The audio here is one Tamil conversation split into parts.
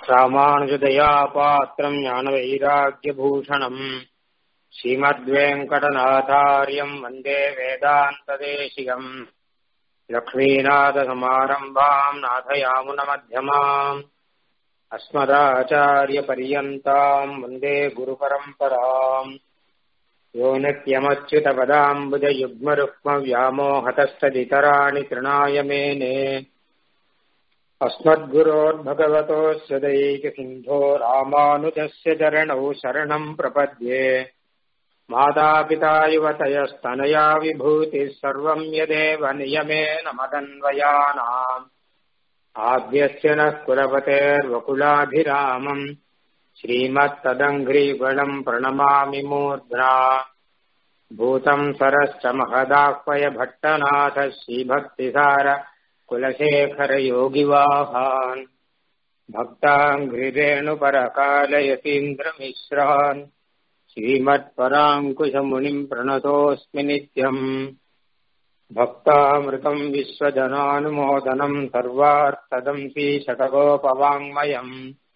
ராமானுஜதயா பாத்திரம் ஞானவைராக்கியபூஷணம் ஸ்ரீமத்வேங்கடநாதாரியம் வந்தே வேதாந்ததேசிகம் லக்ஷ்மீநாதசமாரம்பாம் நாதயாமுனமध्यமாம் अस्मदाचार्यपर्यन्ताम् वन्दे गुरुपरम्पराम् यो नित्यमच्युतपदाम्बुजयुग्मरुक्मव्यामोहतस्तदितराणि तृणाय मेने अस्मद्गुरोर्भगवतोऽस्य दैकसिन्धो रामानुजस्य चरणौ शरणम् प्रपद्ये मातापिता युवतयस्तनया विभूतिः सर्वम् यदेव नियमेन मदन्वयानाम् आद्यस्य नः कुलपतेर्वकुलाभिरामम् श्रीमत्तदङ्घ्रीगणम् प्रणमामि मूर्ध्ना भूतम् सरश्च महदाह्वय भट्टनाथ श्रीभक्तिसार कुलशेखरयोगिवाहान् भक्ताङ्घ्रिरेणुपरकालयतीन्द्रमिश्रान् श्रीमत्पराङ्कुशमुनिम् प्रणतोऽस्मि नित्यम् भक्तामृतम् विश्वजनानुमोदनम् सर्वार्थदम् श्रीशतकोपवाङ्मयम्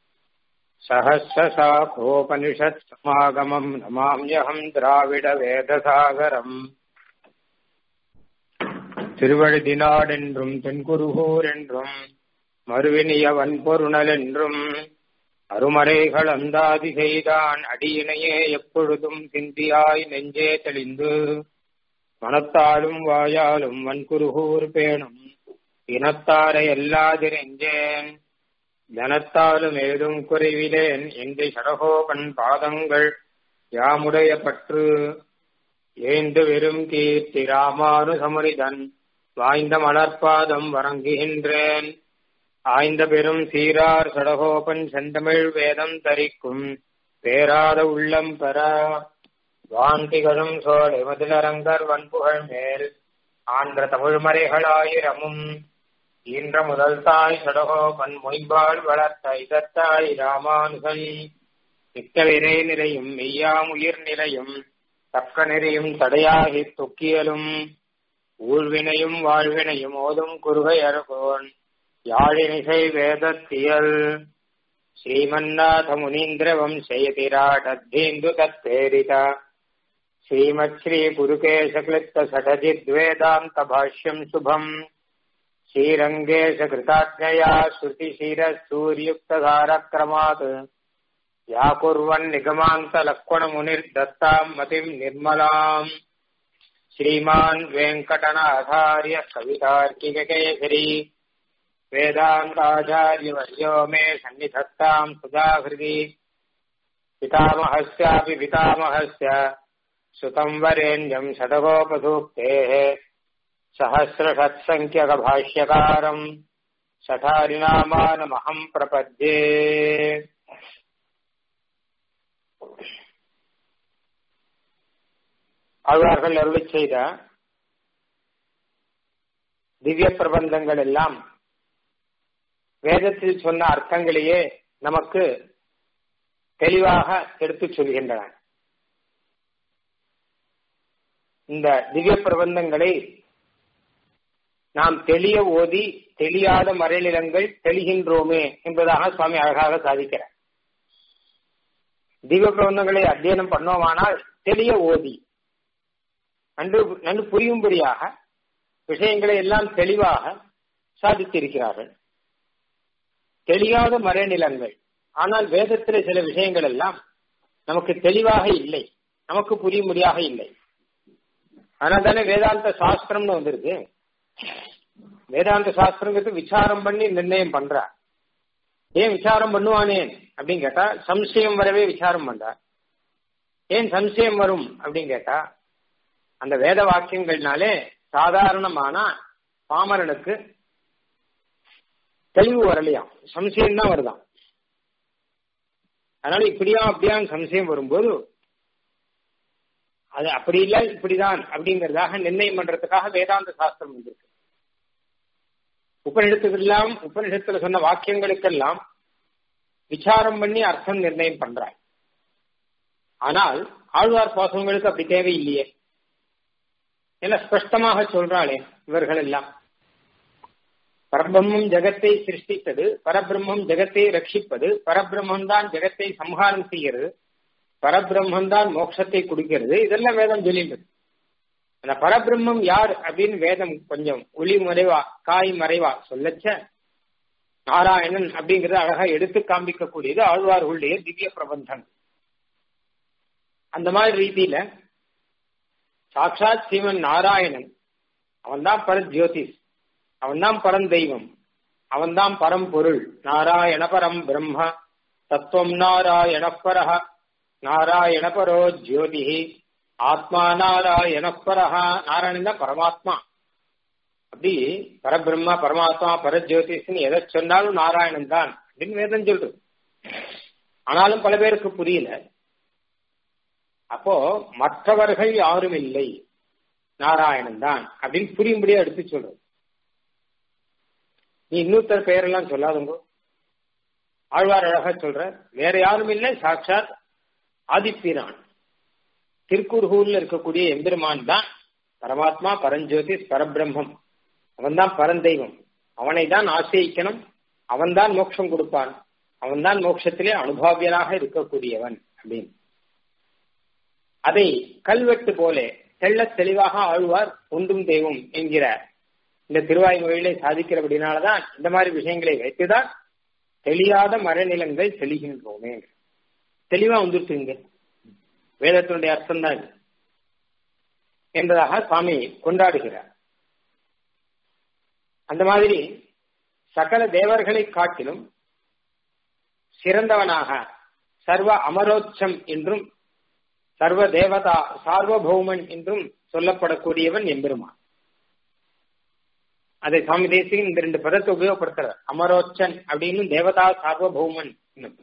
सहस्रशाखोपनिषत्समागमम् नमाम्यहम् द्राविडवेदसागरम् திருவழுதினாடென்றும் தென்குருகூர் என்றும் மறுவினியவன் பொருணல் என்றும் அருமறைகள் அந்தாதி செய்தான் அடியினையே எப்பொழுதும் சிந்தியாய் நெஞ்சே தெளிந்து மனத்தாலும் வாயாலும் வன்குருகூர் பேணும் இனத்தாரை எல்லாதிரெஞ்சேன் ஜனத்தாலும் ஏதும் குறைவிலேன் என்று சடகோபன் பாதங்கள் யாமுடைய பற்று ஏந்து வெறும் கீர்த்தி ராமானு சமரிதன் வாய்ந்த மலர்பாதம் வணங்குகின்றேன் ஆய்ந்த பெரும் சீரார் சடகோபன் செந்தமிழ் வேதம் தரிக்கும் பேராத உள்ளம் பெற வாந்திகளும் சோழ மதிலரங்கர் வன்புகழ் மேல் ஆன்ற தமிழ்மறைகளாயிரமும் ஈன்ற முதல் தாய் சடகோபன் மொய்பால் வளர்த்த இதத்தாய் ராமானுகன் மிக்க விரை நிலையும் மெய்யாமுயிர் நிலையும் தக்க நெறியும் தடையாகி துக்கியலும் ஊழ்வினையும் வாழ்வினையும் ஓதும் குறுகை அருகோன் யாழினிசை வேதத்தியல் ஸ்ரீமன்னாத முனீந்திர வம்சயதிராடத்தேந்து தத்தேரித श्रीमत् श्री पुरुकेशक्लिप्त सठजिद्वेदान्त भाष्यम् शुभम् श्रीरङ्गेशकृताज्ञया श्रुतिशिरः सूर्युक्तधारक्रमात् या कुर्वन् निगमान्तलक्ष्मणमुनिर्दत्ताम् मतिम् निर्मलाम् श्रीमान् वेङ्कटनाथार्य कवितार्किककेसरी वेदान्ताचार्यवर्यो मे सन्निधत्ताम् सुधाहृदि पितामहस्यापि पितामहस्य सुतम् वरेण्यम् शतकोपसूक्तेः सहस्रषत्सङ्ख्यकभाष्यकारम् शठारिनामानमहम् प्रपद्ये ஆழ்வார்கள் அருளி செய்த திவ்ய பிரபந்தங்கள் எல்லாம் வேதத்தில் சொன்ன அர்த்தங்களையே நமக்கு தெளிவாக எடுத்துச் சொல்கின்றன இந்த திவ்ய பிரபந்தங்களை நாம் தெளிய ஓதி தெளியாத மறைநிலங்கள் தெளிகின்றோமே என்பதாக சுவாமி அழகாக சாதிக்கிறார் திவ்ய பிரபந்தங்களை அத்தியனம் பண்ணோமானால் தெளிய ஓதி நன்று நன்கு புரியும்படியாக விஷயங்களை எல்லாம் தெளிவாக சாதித்திருக்கிறார்கள் தெளியாத மறைநிலங்கள் ஆனால் வேதத்தில் சில விஷயங்கள் எல்லாம் நமக்கு தெளிவாக இல்லை நமக்கு புரியும்படியாக இல்லை அதனால தானே வேதாந்த சாஸ்திரம்னு வந்திருக்கு வேதாந்த சாஸ்திரங்கிறது விசாரம் பண்ணி நிர்ணயம் பண்ற ஏன் விசாரம் பண்ணுவானேன் அப்படின்னு கேட்டா சம்சயம் வரவே விசாரம் பண்றார் ஏன் சம்சயம் வரும் அப்படின்னு கேட்டா அந்த வேத வாக்கியங்கள்னாலே சாதாரணமான பாமரனுக்கு தெளிவு வரலையாம் சம்சயம் தான் வருதான் அதனால இப்படியா அப்படியான்னு சம்சயம் வரும்போது அது அப்படி இல்லை இப்படிதான் அப்படிங்கறதாக நிர்ணயம் பண்றதுக்காக வேதாந்த சாஸ்திரம் வந்திருக்கு உபநிடத்துக்கெல்லாம் உபநிடத்துல சொன்ன வாக்கியங்களுக்கெல்லாம் விசாரம் பண்ணி அர்த்தம் நிர்ணயம் பண்றாய் ஆனால் ஆழ்வார் பாசங்களுக்கு அப்படி தேவையில்லையே எல்லாம் ஸ்பஷ்டமாக சொல்றாளே இவர்கள் எல்லாம் பரபிரம்மம் ஜெகத்தை சிருஷ்டித்தது பரபிரம்மம் ஜெகத்தை ரட்சிப்பது பரபிரம்மம் தான் ஜெகத்தை சம்ஹாரம் செய்கிறது பரபிரம்மம் தான் மோட்சத்தை கொடுக்கிறது இதெல்லாம் வேதம் சொல்லிட்டு அந்த பரபிரம்மம் யார் அப்படின்னு வேதம் கொஞ்சம் ஒளி மறைவா காய் மறைவா சொல்லச்ச நாராயணன் அப்படிங்கறத அழகா எடுத்து காண்பிக்கக்கூடியது ஆழ்வார்களுடைய திவ்ய பிரபந்தம் அந்த மாதிரி ரீதியில சாட்சாத் சிவன் நாராயணன் அவன்தான் பர ஜோதிஷ் அவன்தான் பரந்தெய்வம் அவன்தான் பரம்பொருள் நாராயண பரம் பிரம்ம தத்துவம் நாராயண பரஹ நாராயண பரோ ஜோதிஹி ஆத்மா நாராயண பரஹா நாராயணன் தான் பரமாத்மா அப்படி பரபிரம்மா பரமாத்மா பரஜோதிஷ்னு எதை சொன்னாலும் நாராயணன் தான் அப்படின்னு வேதம் சொல்றது ஆனாலும் பல பேருக்கு புரியல அப்போ மற்றவர்கள் யாரும் இல்லை நாராயணன் தான் அப்படின்னு புரியும்படியா எடுத்து சொல்றது நீ இன்னொருத்தர் பெயரெல்லாம் சொல்லாதுங்க ஆழ்வார் அழகா சொல்ற வேற யாரும் இல்லை சாட்சாத் ஆதிப்பிரான் திருக்குர்கூர்ல இருக்கக்கூடிய எம்பெருமான் தான் பரமாத்மா பரஞ்சோதி பரபிரம்மம் அவன் தான் பரந்தெய்வம் அவனை தான் ஆசிரியிக்கணும் அவன் தான் மோட்சம் கொடுப்பான் அவன் தான் மோட்சத்திலே அனுபவியனாக இருக்கக்கூடியவன் அப்படின்னு அதை கல்வெட்டு போல தெள்ள தெளிவாக ஆழ்வார் ஒன்றும் தெய்வம் என்கிற இந்த திருவாய்மொழியிலே சாதிக்கிறபடினாலதான் இந்த மாதிரி விஷயங்களை வைத்துதான் தெளியாத மரநிலங்கள் தெளிகின்றோமே தெளிவா வந்துருச்சுங்க வேதத்தினுடைய அர்த்தம் தான் என்பதாக சுவாமி கொண்டாடுகிறார் அந்த மாதிரி சகல தேவர்களை காட்டிலும் சிறந்தவனாக சர்வ அமரோச்சம் என்றும் சர்வ தேவதா சார்வபௌமன் என்றும் சொல்லப்படக்கூடியவன் எம்பெருமான் அதை சுவாமி தேசிகன் இந்த ரெண்டு பதத்தை உபயோகப்படுத்துறார் அமரோச்சன் அப்படின்னு தேவதா சார்வபௌமன்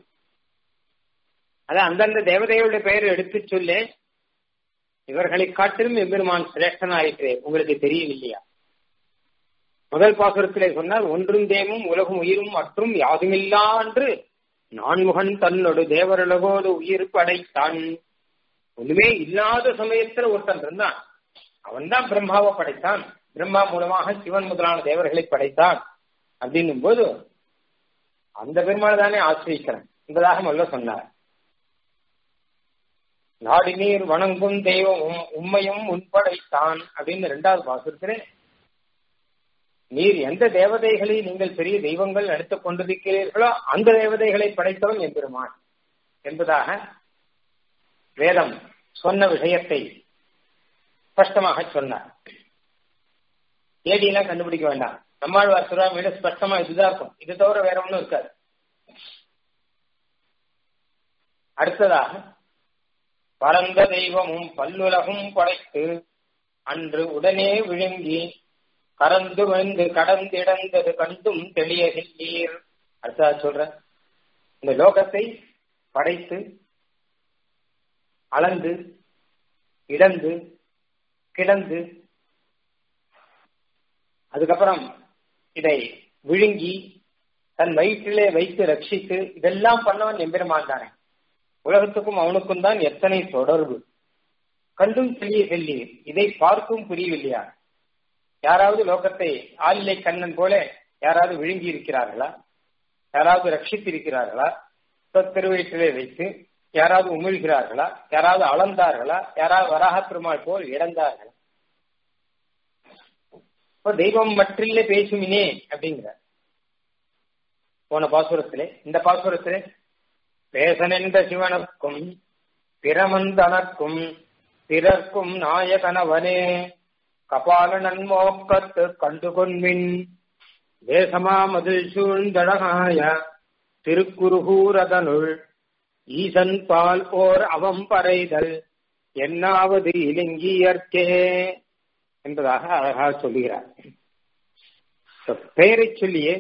அதான் அந்தந்த தேவதைகளுடைய பெயர் எடுத்து சொல்ல இவர்களை காட்டிலும் எம்பெருமான் சிரேஷ்டன் ஆயிற்று உங்களுக்கு தெரியவில்லையா முதல் பாசுரத்திலே சொன்னார் ஒன்றும் தேமும் உலகம் உயிரும் மற்றும் யாதுமில்லா என்று நான்முகன் தன்னோடு தேவருலகோடு உயிர் படைத்தான் ஒண்ணுமே இல்லாத சமயத்துல ஒருத்தன் இருந்தான் அவன் தான் பிரம்மாவை படைத்தான் பிரம்மா மூலமாக சிவன் முதலான தேவர்களை படைத்தான் அப்படின்னும் போது அந்த பெருமாள் தானே ஆசிரியிக்கிறேன் என்பதாக முதல்ல சொன்னார் நாடு நீர் வணங்கும் தெய்வமும் உண்மையும் உட்படைத்தான் அப்படின்னு ரெண்டாவது பாசுரத்திலே நீர் எந்த தேவதைகளை நீங்கள் பெரிய தெய்வங்கள் நடத்திக் கொண்டிருக்கிறீர்களோ அந்த தேவதைகளை படைத்தவன் எம்பெருமான் என்பதாக வேதம் சொன்ன விஷயத்தை ஸ்பஷ்டமாக சொன்னார் தேடியெல்லாம் கண்டுபிடிக்க வேண்டாம் நம்மாழ்வார் சுறாமியில ஸ்பஷ்டமா இதுதான் இருக்கும் இது தவிர வேற ஒன்றும் இருக்காது அடுத்ததாக பரந்த தெய்வமும் பல்லுலகும் படைத்து அன்று உடனே விழுங்கி கறந்து வந்து கடந்திடந்தது கண்டும் தெளியகின்றீர் அடுத்ததா சொல்ற இந்த லோகத்தை படைத்து அளந்து இடந்து கிடந்து அதுக்கப்புறம் இதை விழுங்கி தன் வயிற்றிலே வைத்து ரட்சித்து இதெல்லாம் பண்ணவன் எம்பெருமான் தானே உலகத்துக்கும் அவனுக்கும் தான் எத்தனை தொடர்பு கண்டும் தெளிய செல்லி இதை பார்க்கும் புரியவில்லையா யாராவது லோகத்தை ஆளிலை கண்ணன் போல யாராவது விழுங்கி இருக்கிறார்களா யாராவது ரட்சித்திருக்கிறார்களா திருவயிற்றிலே வைத்து யாராவது உமிழ்கிறார்களா யாராவது அளந்தார்களா யாராவது வராக பெருமாள் போல் இழந்தார்களா இப்போ தெய்வம் மற்றில்லை பேசுமினே அப்படிங்கிற போன பாசுரத்திலே இந்த பாசுரத்திலே பேசனென்ற சிவனுக்கும் பிரமந்தனக்கும் பிறர்க்கும் நாயகனவனே கபால நன்மோக்கத்து கண்டு கொன்மின் தேசமா மதில் சூழ்ந்தழகாய திருக்குருகூரதனுள் ஈசன் பால் ஓர் அவம் பறைதல் என்னாவது இலங்கியற்கே என்பதாக அழகாக சொல்லுகிறார் பெயரை சொல்லியே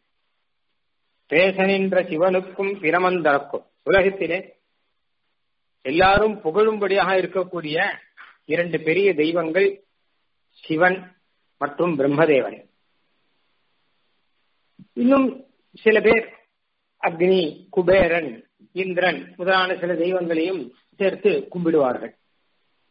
பேசனின்ற சிவனுக்கும் பிரமந்தனக்கும் உலகத்திலே எல்லாரும் புகழும்படியாக இருக்கக்கூடிய இரண்டு பெரிய தெய்வங்கள் சிவன் மற்றும் பிரம்மதேவன் இன்னும் சில பேர் அக்னி குபேரன் இந்திரன் முதலான சில தெய்வங்களையும் சேர்த்து கும்பிடுவார்கள்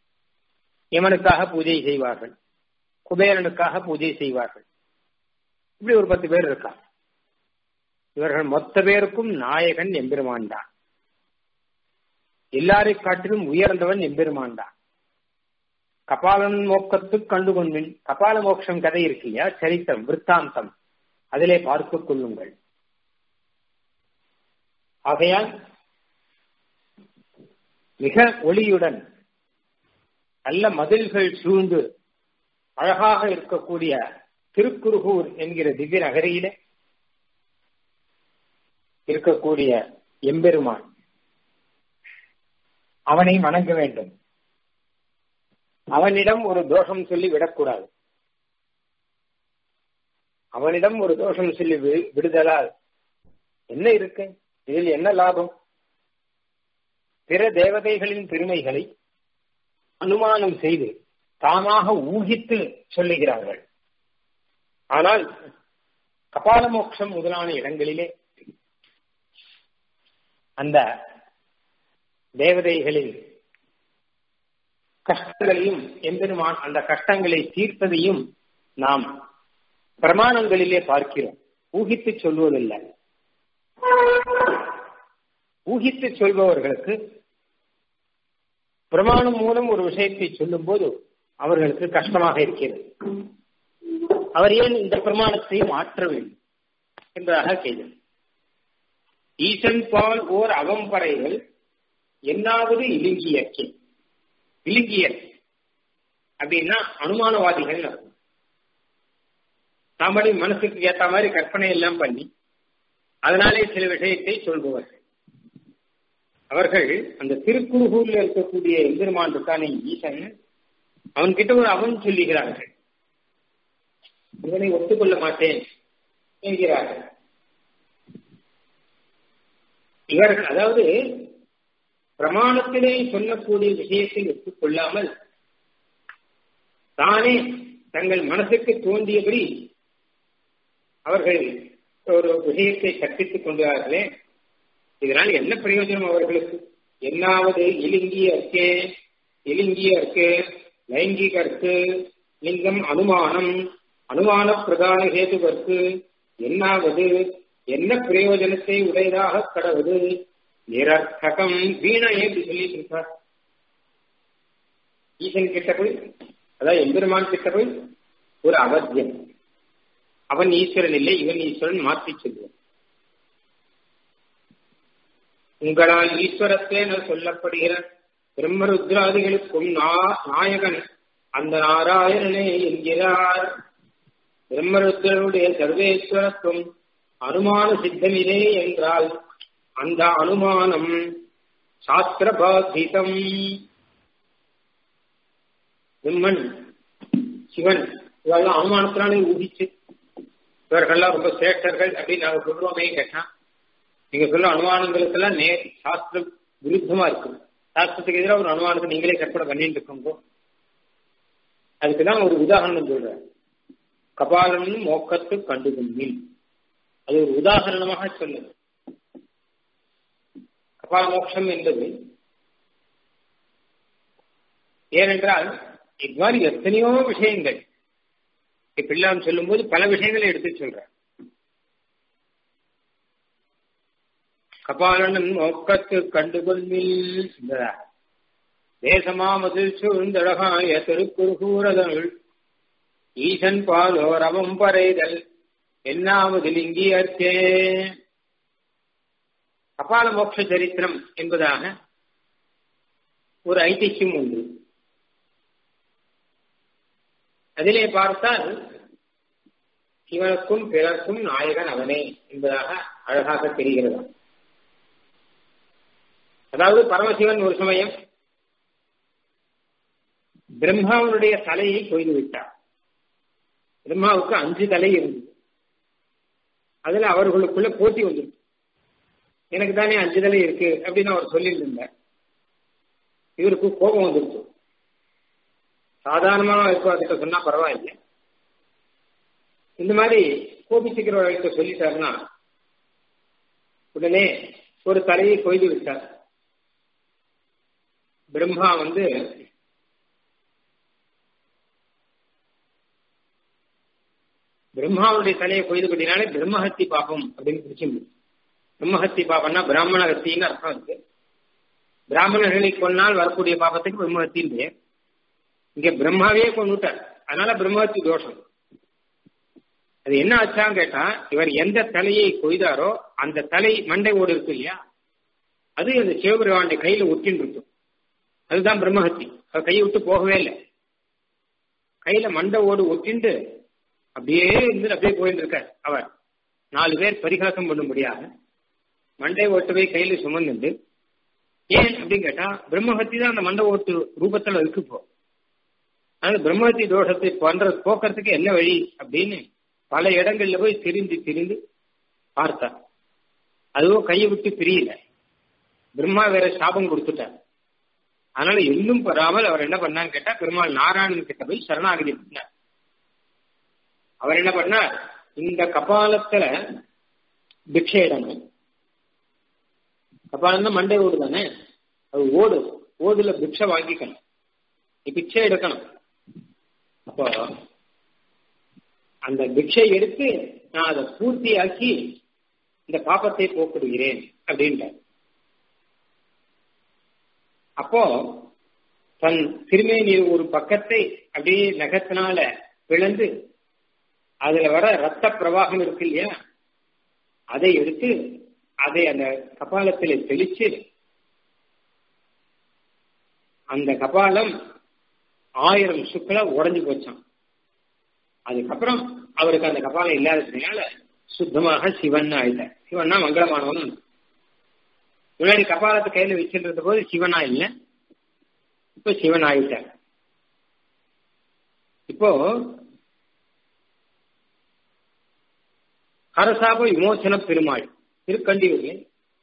யமனுக்காக பூஜை செய்வார்கள் குபேரனுக்காக பூஜை செய்வார்கள் இப்படி ஒரு பத்து பேர் இருக்காங்க இவர்கள் மொத்த பேருக்கும் நாயகன் எம்பெருமான் தான் எல்லாரை காட்டிலும் உயர்ந்தவன் எம்பெருமான் தான் கபாலன் மோக்கத்து கண்டு கொண்பின் கபால மோட்சம் கதை இருக்கு இல்லையா சரித்திரம் விற்த்தாந்தம் அதிலே பார்த்து கொள்ளுங்கள் ஆகையால் மிக ஒளியுடன் நல்ல மதில்கள் சூழ்ந்து அழகாக இருக்கக்கூடிய திருக்குறுகூர் என்கிற திவ்ய நகரியிலே இருக்கக்கூடிய எம்பெருமான் அவனை வணங்க வேண்டும் அவனிடம் ஒரு தோஷம் சொல்லி விடக்கூடாது அவனிடம் ஒரு தோஷம் சொல்லி விடுதலால் என்ன இருக்கு இதில் என்ன லாபம் பிற தேவதைகளின் பெருமைகளை அனுமானம் செய்து தாமாக ஊகித்து சொல்லுகிறார்கள் ஆனால் கபாலமோட்சம் முதலான இடங்களிலே அந்த தேவதைகளின் கஷ்டங்களையும் எம்பெருமான் அந்த கஷ்டங்களை தீர்ப்பதையும் நாம் பிரமாணங்களிலே பார்க்கிறோம் ஊகித்து சொல்வதில்லை ஊகித்து சொல்பவர்களுக்கு பிரமாணம் மூலம் ஒரு விஷயத்தை சொல்லும் போது அவர்களுக்கு கஷ்டமாக இருக்கிறது அவர் ஏன் இந்த பிரமாணத்தை மாற்ற வேண்டும் என்பதாக கேள்வி ஈசன் பால் ஓர் அவம்பறைகள் என்னாவது இலிங்கியற்கே இலிங்கியர் அப்படின்னா அனுமானவாதிகள் நம்மளி மனசுக்கு ஏத்த மாதிரி கற்பனை எல்லாம் பண்ணி அதனாலே சில விஷயத்தை சொல்பவர்கள் அவர்கள் அந்த திருக்குறுகூர்ல இருக்கக்கூடிய எம்பெருமான் இருக்கானே ஈசன் அவன்கிட்ட ஒரு அவன் சொல்லுகிறார்கள் இவனை ஒத்துக்கொள்ள மாட்டேன் என்கிறார்கள் இவர்கள் அதாவது பிரமாணத்திலே சொல்லக்கூடிய விஷயத்தை ஒத்துக்கொள்ளாமல் தானே தங்கள் மனசுக்கு தோன்றியபடி அவர்கள் ஒரு விஷயத்தை கற்பித்துக் கொண்டார்களே இதனால் என்ன பிரயோஜனம் அவர்களுக்கு என்னாவது இலிங்கியர்க்கே இலிங்கியர்க்கு லைங்கிகர்க்கு லிங்கம் அனுமானம் அனுமான பிரதான ஹேதுவர்க்கு என்னாவது என்ன பிரயோஜனத்தை உடையதாக கடவுது நிரர்த்தகம் வீணா ஏன் சொல்லிட்டு இருக்கார் ஈசன் கிட்ட போய் அதாவது எம்பெருமான் கிட்ட போய் ஒரு அவத்தியம் அவன் ஈஸ்வரன் இல்லை இவன் ஈஸ்வரன் மாற்றி சொல்லுவான் உங்களால் ஈஸ்வரத்தேன சொல்லப்படுகிற பிரம்மருத்ராதிகளுக்கும் நாயகன் அந்த நாராயணனே என்கிறார் பிரம்மருத்ரனுடைய சர்வேஸ்வரத்துவம் அனுமான சித்தமிலே என்றால் அந்த அனுமானம் சாஸ்திரபாதிதம் பிரம்மன் சிவன் இவெல்லாம் அனுமானத்தினாலே ஊகிச்சு இவர்கள்லாம் ரொம்ப சேட்டர்கள் அப்படின்னு நாங்க சொல்றோமே கேட்டா நீங்க சொல்ல அனுமானங்களுக்கெல்லாம் நே சாஸ்திர விருத்தமா இருக்கு சாஸ்திரத்துக்கு எதிராக ஒரு அனுமானத்தை நீங்களே கற்பனை பண்ணிட்டு இருக்கோங்க அதுக்குதான் ஒரு உதாரணம் சொல்றேன் கபாலன் மோக்கத்து கண்டுகொண்டில் அது ஒரு உதாரணமாக சொல்லுது கபால மோட்சம் என்பது ஏனென்றால் இது மாதிரி எத்தனையோ விஷயங்கள் பிள்ளாம் சொல்லும் போது பல விஷயங்களை எடுத்து சொல்ற கபாலனன் மோக்கத்து கண்டுகொள்மில் தேசமாமதில் சூழ்ந்தழகாய திருக்குறுகூரதள் ஈசன் பாலோ ரவம் பறைதல் என்னாவதில் இங்கியர்த்தே கபால மோட்ச சரித்திரம் என்பதாக ஒரு ஐதிஹ்யம் உண்டு அதிலே பார்த்தால் சிவனுக்கும் பிறர்க்கும் நாயகன் அவனே என்பதாக அழகாக தெரிகிறது அதாவது பரமசிவன் ஒரு சமயம் பிரம்மாவனுடைய தலையை கொய்து விட்டார் பிரம்மாவுக்கு அஞ்சு தலை இருந்தது அதுல அவர்களுக்குள்ள போட்டி வந்துருக்கு எனக்கு தானே அஞ்சு தலை இருக்கு அப்படின்னு அவர் சொல்லிட்டு இருந்தார் இவருக்கு கோபம் வந்துருச்சு சாதாரணமாக இருக்கிறவர்கிட்ட சொன்னா பரவாயில்லை இந்த மாதிரி கோபிச்சுக்கிறவர்கிட்ட சொல்லிட்டாருன்னா உடனே ஒரு தலையை கொய்து விட்டார் பிரம்மா வந்து பிரம்மாவுடைய தலையை கொய்து கட்டினாலே பிரம்மஹத்தி பாபம் அப்படின்னு பிடிச்சு பிரம்மஹத்தி பாபம்னா பிராமண ஹத்தின்னு அர்த்தம் இருக்கு பிராமணர்களை கொன்னால் வரக்கூடிய பாபத்துக்கு பிரம்மஹத்தின் பெயர் இங்க பிரம்மாவே கொண்டுட்டார் அதனால பிரம்மஹத்தி தோஷம் அது என்ன ஆச்சான்னு கேட்டா இவர் எந்த தலையை கொய்தாரோ அந்த தலை மண்டை ஓடு இருக்கு இல்லையா அது அந்த சிவபெருமானுடைய கையில ஒட்டின்னு இருக்கும் அதுதான் பிரம்மஹத்தி அவர் கையை விட்டு போகவே இல்லை கையில மண்டை ஓடு ஒட்டிண்டு அப்படியே இருந்து அப்படியே போயிட்டு இருக்கார் அவர் நாலு பேர் பரிகாசம் பண்ணும்படியாக மண்டை ஓட்டு போய் கையில சுமந்துண்டு ஏன் அப்படின்னு கேட்டா பிரம்மஹத்தி தான் அந்த மண்டை ஓட்டு ரூபத்துல இருக்கு இப்போ அதனால பிரம்மஹத்தி தோஷத்தை பண்ற போக்குறதுக்கு என்ன வழி அப்படின்னு பல இடங்கள்ல போய் திரிந்து திரிந்து பார்த்தார் அதுவும் கையை விட்டு பிரியல பிரம்மா வேற சாபம் கொடுத்துட்டார் அதனால இன்னும் பெறாமல் அவர் என்ன பண்ணான்னு கேட்டா பெருமாள் நாராயணன் கிட்ட போய் சரணாகதி பண்ணார் அவர் என்ன பண்ணார் இந்த கபாலத்துல பிக்ஷை இடணும் கபாலம் தான் மண்டை ஓடு தானே அது ஓடு ஓடுல பிக்ஷை வாங்கிக்கணும் பிக்ஷை எடுக்கணும் அப்போ அந்த பிக்ஷை எடுத்து நான் அதை பூர்த்தியாக்கி இந்த பாப்பத்தை போக்கிடுகிறேன் அப்படின்ட்டார் அப்போ தன் திருமேனி ஒரு பக்கத்தை அப்படியே நகத்தினால பிளந்து அதுல வர ரத்த பிரவாகம் இருக்கு இல்லையா அதை எடுத்து அதை அந்த கபாலத்தில் தெளிச்சு அந்த கபாலம் ஆயிரம் சுக்கள உடஞ்சு போச்சான் அதுக்கப்புறம் அவருக்கு அந்த கபாலம் இல்லாததுனால சுத்தமாக சிவன் ஆயிட்டார் சிவன்னா மங்களமானவன் முன்னாடி கபாலத்தை கையில வச்சிருந்த போது சிவனா இல்ல இப்ப சிவன் ஆயிட்டார் இப்போ ஹரசாப விமோசன பெருமாள் திருக்கண்டியூரில்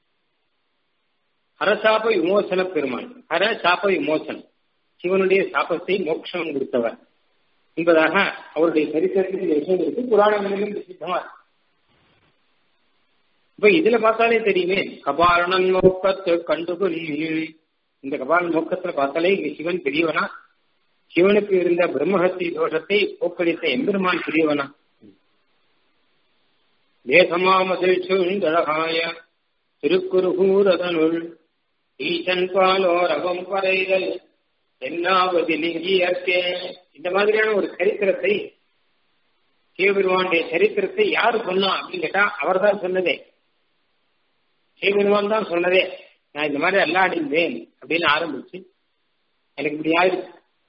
ஹரசாப விமோசன பெருமாள் ஹர சாப விமோசனம் சிவனுடைய சாபத்தை மோட்சம் கொடுத்தவர் என்பதாக அவருடைய சரித்திரத்தில் இந்த விஷயம் இருக்கு புராணங்களிலும் பிரசித்தமா இருக்கு இப்ப இதுல பார்த்தாலே தெரியுமே கபாலனன் மோக்கத்து கண்டுகொள் இந்த கபாலன் மோக்கத்துல பார்த்தாலே இங்க சிவன் பெரியவனா சிவனுக்கு இருந்த பிரம்மஹத்தி தோஷத்தை போக்கடித்த எம்பெருமான் பெரியவனா தேசமாமதில் சுழகாய திருக்குறுகூரதனுள் ஈசன் பாலோ ரவம் பறைதல் என்னாவது லிங்கியற்கே இந்த மாதிரியான ஒரு சரித்திரத்தை சிவபெருமானுடைய சரித்திரத்தை யாரு சொன்னா அப்படின்னு கேட்டா அவர் தான் சொன்னதே சிவபெருமான் தான் சொன்னதே நான் இந்த மாதிரி அல்லாடிந்தேன் அப்படின்னு ஆரம்பிச்சு எனக்கு இப்படி ஆயிடுச்சு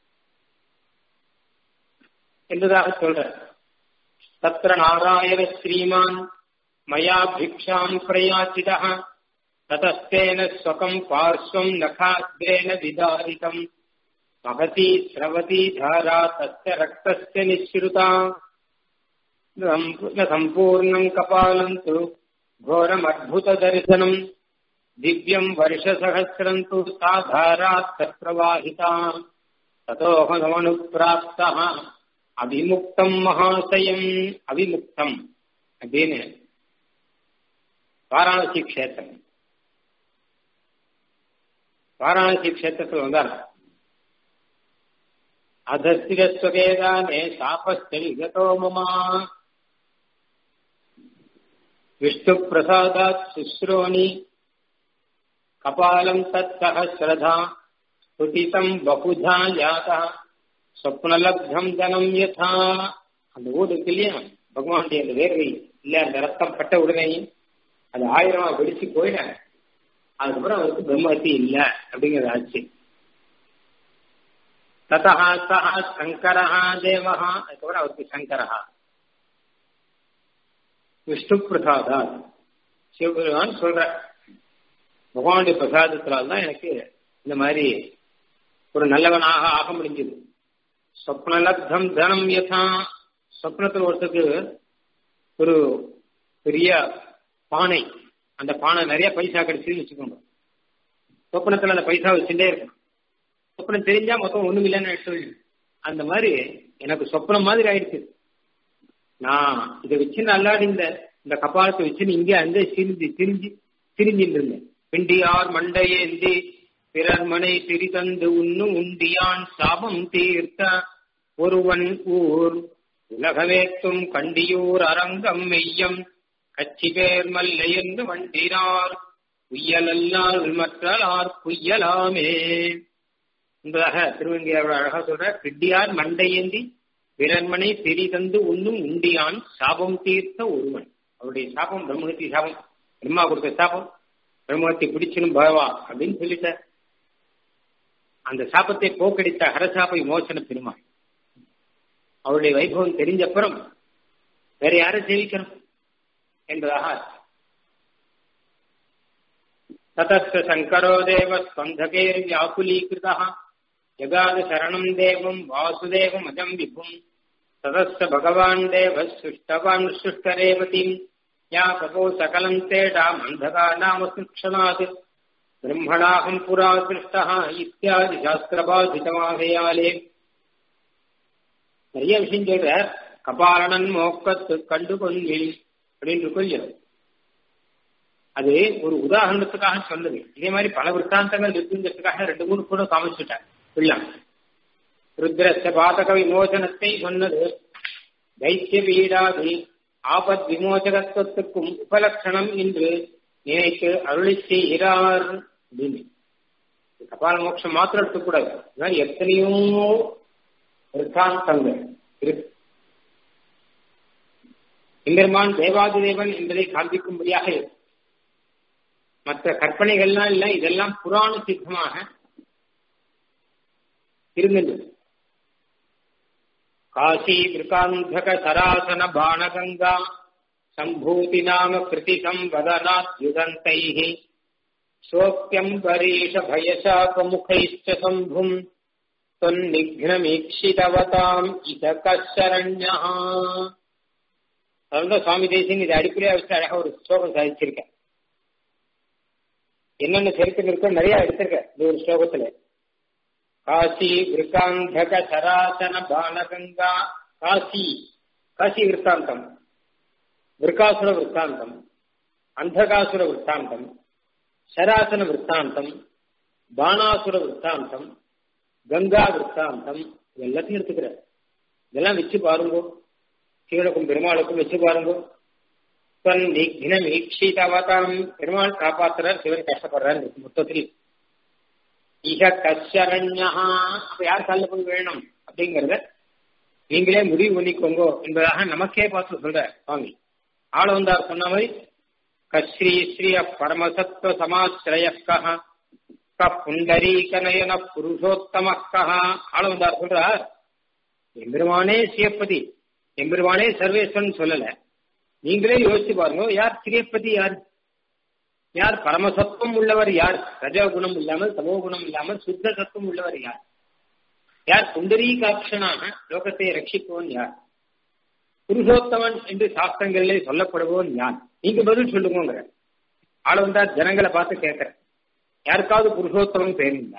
என்பதாக சொல்ற தத்திர நாராயண ஸ்ரீமான் மயா பிக்ஷாம் பிரயாச்சிதா ததஸ்தேன ஸ்வகம் பார்ஸ்வம் நகாத்ரேன விதாரிதம் மகதி ஸ்ரவதி தாரா தஸ்ய ரக்தஸ்ய நிஸ்ருதா சம்பூர்ணம் கபாலம் து घोरमद्भुतदर्शनम् दिव्यम् वर्षसहस्रम् तु सा धारात् प्रवाहिता ततोऽहमनुप्राप्तः அபிமுக்தம் மகாசயம் அபிமுக்தம் அப்படின்னு வாராணசி கஷேத்திரம் வாராணசி கஷேத்திரத்தில் வந்தார் அதஸ்திரஸ்வகேதானே சாபஸ்தரி கதோ மமா விஷ்ணு பிரசாதாத் சுஸ்ரோணி கபாலம் தத் சகசிரதா ஸ்துதிதம் பகுதா யாதா சொப்னலப்தம் தனம் யதா அந்த ஊடு இருக்கு இல்லையா பகவானுடைய அந்த வேர்வை இல்ல அந்த ரத்தம் பட்ட உடனே அது ஆயிரமா வெடிச்சு போயிட அதுக்கப்புறம் அவருக்கு பிரம்மஹத்தி இல்ல அப்படிங்கிறது ஆச்சு ததா சஹ சங்கரஹா தேவஹா அதுக்கப்புறம் அவருக்கு சங்கரஹா விஷ்ணு பிரசாதா சிவபெருமான் சொல்ற பகவானுடைய பிரசாதத்தினால்தான் எனக்கு இந்த மாதிரி ஒரு நல்லவனாக ஆக முடிஞ்சது சொப்னலப்தம் தனம் யதா சொப்னத்தில் ஒருத்தருக்கு ஒரு பெரிய பானை அந்த பானை நிறைய பைசா கிடைச்சுன்னு வச்சுக்கோங்க சொப்னத்துல அந்த பைசா வச்சுட்டே இருக்கணும் சொப்னம் தெரிஞ்சா மொத்தம் ஒண்ணும் இல்லைன்னு ஆயிடுச்சு அந்த மாதிரி எனக்கு சொப்னம் மாதிரி ஆயிடுச்சு நான் இதை வச்சு நல்லாடி இந்த இந்த கபாலத்தை வச்சு இங்கே அங்கே சிரிஞ்சு திரிஞ்சு திரிஞ்சிட்டு இருந்தேன் பிண்டியார் மண்டையேந்தி பிறர் மனை பிரிதந்து உண்ணு உண்டியான் சாபம் தீர்த்த ஒருவன் ஊர் உலகவேத்தும் கண்டியூர் அரங்கம் மெய்யம் கச்சி பேர் மல்லை என்று வண்டினார் குய்யலல்லால் மற்றலார் குய்யலாமே என்பதாக திருவங்கியோட அழகா சொல்ற கிட்டியார் மண்டையேந்தி பிறன்மனை பிரி தந்து உண்ணும் உண்டியான் சாபம் தீர்த்த ஒருவன் அவருடைய சாபம் பிரம்மகத்தி சாபம் பிரம்மா கொடுத்த சாபம் பிரம்மகத்தி பிடிச்சிடும் பகவா அப்படின்னு சொல்லிட்ட அந்த சாபத்தை போக்கடித்த ஹரசாப விமோசன பெருமாள் அவருடைய வைபவம் தெரிஞ்சப்புறம் வேற யாரை சேவிக்கணும் என்பதாக ததஸ்த சங்கரோ தேவ ஸ்பந்தகேர் வியாக்குலீகிருதா ஜகாத சரணம் தேவம் வாசுதேவம் அஜம் விபும் ததஸ்த பகவான் தேவ சுஷ்டவான் சுஷ்டரேவதிம் யா தபோ சகலம் தேடா மந்தகா நாம சுக்ஷணாத் பிரம்மணாகம் புரா சிருஷ்டா இத்தியாதி சாஸ்திரபாதிதமாகையாலே நிறைய விஷயம் சொல்ற கபாலனன் மோக்கத்து கண்டு கொன்னில் அப்படின்னு கொள்கிறோம் அது ஒரு உதாரணத்துக்காக சொன்னது இதே மாதிரி பல விற்த்தாந்தங்கள் இருக்குங்கிறதுக்காக ரெண்டு மூணு கூட காமிச்சுட்டாங்க பிள்ளாம் ருத்ரஸ்த பாதக விமோசனத்தை சொன்னது தைத்திய வீடாதி ஆபத் விமோசகத்துவத்துக்கும் உபலட்சணம் என்று நினைத்து அருளி செய்கிறார் அப்படின்னு கபால மோட்சம் மாத்திரம் எடுத்துக்கூடாது இந்த மாதிரி எத்தனையோ விற்த்தாந்தங்கள் இருக்கு எம்பெருமான் தேவாதிதேவன் என்பதை காண்பிக்கும்படியாக இருக்கு மற்ற கற்பனைகள்லாம் இல்ல இதெல்லாம் புராண சித்தமாக இருந்தது காசி விருகாந்தக சராசன பானகங்கா சம்பூதி நாம கிருதி சம்பதனாத்யுதந்தை சோக்கியம் பரீஷ பயசாபமுகைச்ச சம்பும் தொன்னிக்னமீட்சிதவதாம் இதகரண்யா அதனால சுவாமி தேசியன் இதை அடிப்படையா வச்சு அழகா ஒரு ஸ்லோகம் சாதிச்சிருக்கேன் என்னென்ன சரித்திரம் இருக்கோ நிறைய எடுத்திருக்க இந்த ஒரு ஸ்லோகத்துல காசி விருக்காந்தக சராசன பானகங்கா காசி காசி விற்த்தாந்தம் விருக்காசுர விற்த்தாந்தம் அந்தகாசுர விற்த்தாந்தம் சராசன விற்த்தாந்தம் பானாசுர விற்த்தாந்தம் கங்கா விற்த்தாந்தம் எல்லாத்தையும் எடுத்துக்கிற இதெல்லாம் வச்சு பாருங்க சிவனுக்கும் பெருமாளுக்கும் வச்சு பாருங்க தன் விக்னம் ஈக்ஷிதவதாம் பெருமாள் காப்பாத்துறார் சிவன் கஷ்டப்படுறார் மொத்தத்தில் இக கஷரண்யா அப்ப யார் காலில் போய் வேணும் அப்படிங்கறத நீங்களே முடிவு பண்ணிக்கோங்க என்பதாக நமக்கே பார்த்து சொல்ற சுவாமி ஆள வந்தார் சொன்ன மாதிரி கஸ்ரீ ஸ்ரீய பரமசத்வ சமாசிரயக்கா க புண்டரீகநயன புருஷோத்தமக்கா ஆள வந்தார் சொல்றார் எம்பெருமானே சிவப்பதி எம்பெருமானே சர்வேஸ்வரன் சொல்லல நீங்களே யோசிச்சு பாருங்க யார் சிறியப்பதி யார் யார் பரமசத்துவம் உள்ளவர் யார் ரஜகுணம் இல்லாமல் சமோகுணம் இல்லாமல் சுத்த சத்துவம் உள்ளவர் யார் யார் புண்டரீகாட்சனாக லோகத்தை ரட்சிப்பவன் யார் புருஷோத்தமன் என்று சாஸ்திரங்களிலே சொல்லப்படுபவன் யார் நீங்க பதில் சொல்லுங்க ஆள வந்தா ஜனங்களை பார்த்து கேட்கிறேன் யாருக்காவது புருஷோத்தமன் பேர் உண்டா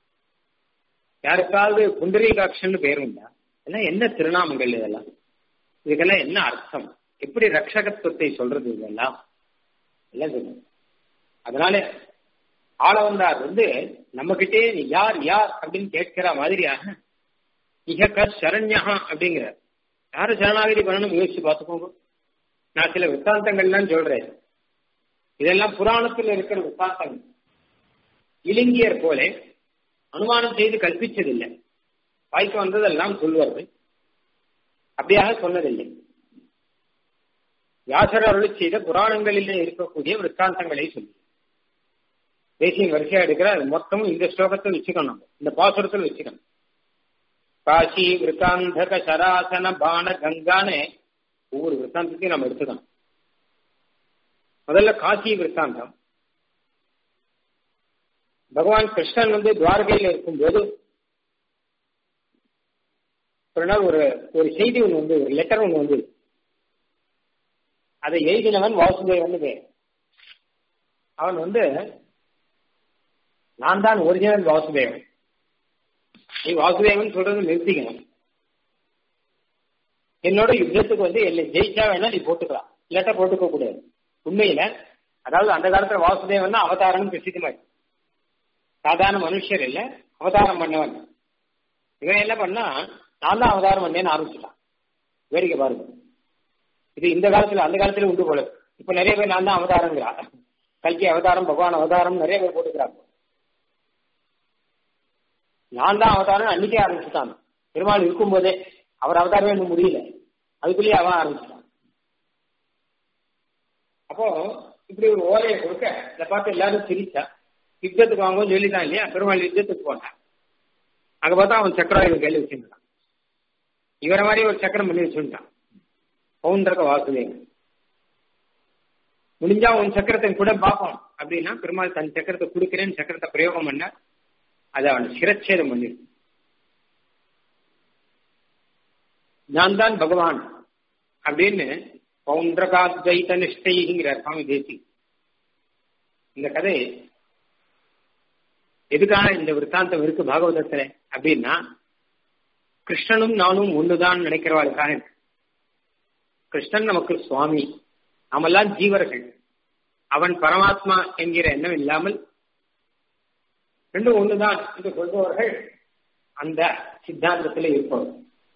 யாருக்காவது புண்டரீகாட்சன் பேர் உண்டா இதெல்லாம் என்ன திருநாமங்கள் இதெல்லாம் இதுக்கெல்லாம் என்ன அர்த்தம் எப்படி ரட்சகத்துவத்தை சொல்றது இதெல்லாம் எல்லாம் சொல்லுங்க அதனால ஆள வந்தார் வந்து நம்ம கிட்டே நீ யார் யார் அப்படின்னு கேட்கிற மாதிரியாக இக சரண்யா அப்படிங்கிற யாரு சரணாகதி பண்ணணும் யோசிச்சு பார்த்துக்கோங்க நான் சில வித்தாந்தங்கள்லாம் சொல்றேன் இதெல்லாம் புராணத்தில் இருக்கிற வித்தாந்தங்கள் இலங்கியர் போல அனுமானம் செய்து கற்பிச்சதில்லை வாய்க்கு வந்ததெல்லாம் சொல்வார்கள் அப்படியாக சொன்னதில்லை வியாசர் அருள் செய்த புராணங்களிலே இருக்கக்கூடிய விற்த்தாந்தங்களை சொல்லி தேசியம் வரிசையா எடுக்கிற அது மொத்தமும் இந்த ஸ்லோகத்தை வச்சுக்கணும் இந்த பாசுரத்தில் வச்சுக்கணும் காசி விற்த்தாந்தக சராசன பான கங்கான்னு ஒவ்வொரு விற்த்தாந்தத்தையும் நம்ம எடுத்துக்கணும் முதல்ல காசி விற்த்தாந்தம் பகவான் கிருஷ்ணன் வந்து துவாரகையில் இருக்கும்போது ஒரு நாள் ஒரு ஒரு செய்தி ஒன்று வந்து ஒரு லெட்டர் ஒன்று வந்து அதை எழுதினவன் வாசுதேவன் பேர் அவன் வந்து நான் தான் ஒரிஜினல் வாசுதேவன் நீ வாசுதேவன் சொல்றது நிறுத்திக்கணும் என்னோட யுத்தத்துக்கு வந்து என்னை ஜெயிச்சா வேணா நீ போட்டுக்கலாம் இல்லாட்டா போட்டுக்க கூடாது உண்மையில அதாவது அந்த காலத்துல வாசுதேவன் தான் அவதாரம் பிரசித்தமாய் சாதாரண மனுஷர் இல்ல அவதாரம் பண்ணவன் இவன் என்ன பண்ணா நான் தான் அவதாரம் பண்ணேன்னு ஆரம்பிச்சுட்டான் வேடிக்கை பாருங்க இது இந்த காலத்துல அந்த காலத்துல உண்டு போல இப்ப நிறைய பேர் நான் தான் அவதாரங்கிறா கல்கி அவதாரம் பகவான் அவதாரம் நிறைய பேர் போட்டுக்கிறாங்க நான் தான் அவதாரம் அன்னைக்கே ஆரம்பிச்சுட்டான் பெருமாள் இருக்கும்போதே அவர் அவதாரமே இன்னும் முடியல அதுக்குள்ளேயே அவன் ஆரம்பிச்சுட்டான் அப்போ இப்படி ஒரு ஓலையை கொடுக்க இதை பார்த்து எல்லாரும் சிரிச்சா யுத்தத்துக்கு வாங்குவோம் சொல்லிதான் இல்லையா பெருமாள் யுத்தத்துக்கு போனான் அங்க பார்த்தா அவன் சக்கரம் கையில் வச்சிருந்தான் இவரை மாதிரி ஒரு சக்கரம் பண்ணி வச்சுட்டான் பவுண்டரக வாசுதேவன் முடிஞ்சா உன் சக்கரத்தை கூட பார்ப்போம் அப்படின்னா பெருமாள் தன் சக்கரத்தை கொடுக்கிறேன்னு சக்கரத்தை பிரயோகம் பண்ண அதை அவன் சிரச்சேதம் பண்ணிரு நான் தான் பகவான் அப்படின்னு பவுண்டரகாத்வைத நிஷ்டைங்கிறார் சுவாமி தேசி இந்த கதை எதுக்காக இந்த விற்த்தாந்தம் இருக்கு பாகவதத்துல அப்படின்னா கிருஷ்ணனும் நானும் ஒண்ணுதான் நினைக்கிறவாளுக்காக இருக்கு கிருஷ்ணன் நமக்கு சுவாமி நாமெல்லாம் ஜீவர்கள் அவன் பரமாத்மா என்கிற எண்ணம் இல்லாமல் ரெண்டும் ஒண்ணுதான் என்று சொல்பவர்கள் அந்த சித்தாந்தத்தில் இருப்பவர்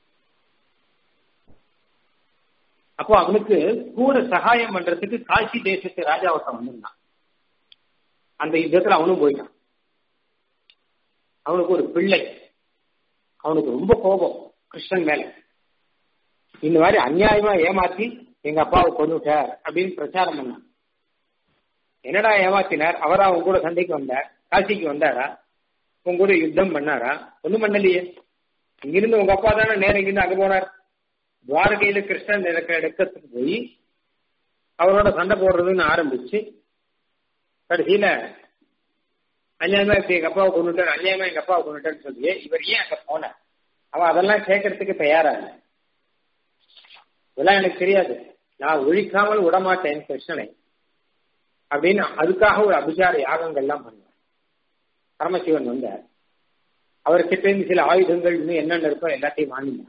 அப்போ அவனுக்கு கூட சகாயம் பண்றதுக்கு காசி தேசத்து ராஜாவட்டம் வந்திருந்தான் அந்த யுத்தத்துல அவனும் போயிட்டான் அவனுக்கு ஒரு பிள்ளை அவனுக்கு ரொம்ப கோபம் கிருஷ்ணன் மேல இந்த மாதிரி அநியாயமா ஏமாத்தி எங்க அப்பாவை கொண்டுட்டார் அப்படின்னு பிரச்சாரம் பண்ணான் என்னடா ஏமாத்தினார் அவரா உங்க கூட சண்டைக்கு வந்தார் காசிக்கு வந்தாரா உங்க கூட யுத்தம் பண்ணாரா ஒண்ணும் பண்ணலையே இங்கிருந்து உங்க அப்பா தானே நேரம் இங்கிருந்து அங்க போனார் துவாரகையில கிருஷ்ணன் இருக்கிற இடத்துக்கு போய் அவரோட சண்டை போடுறதுன்னு ஆரம்பிச்சு கடைசியில அநியாயமா இப்படி எங்க அப்பாவை கொண்டுட்டார் அநியாயமா எங்க அப்பாவை கொண்டுட்டார்னு சொல்லி இவர் ஏன் அங்க போனார் அவன் அதெல்லாம் கேட்கறதுக்கு தயாரா இல்லை இதெல்லாம் எனக்கு தெரியாது நான் ஒழிக்காமல் விடமாட்டேன் கிருஷ்ணனை அப்படின்னு அதுக்காக ஒரு அபிசார யாகங்கள்லாம் பண்ணுவார் பரமசிவன் வந்தார் அவர்கிட்ட இருந்து சில ஆயுதங்கள் இன்னும் என்னென்ன இருக்கோ எல்லாத்தையும் வாங்கினான்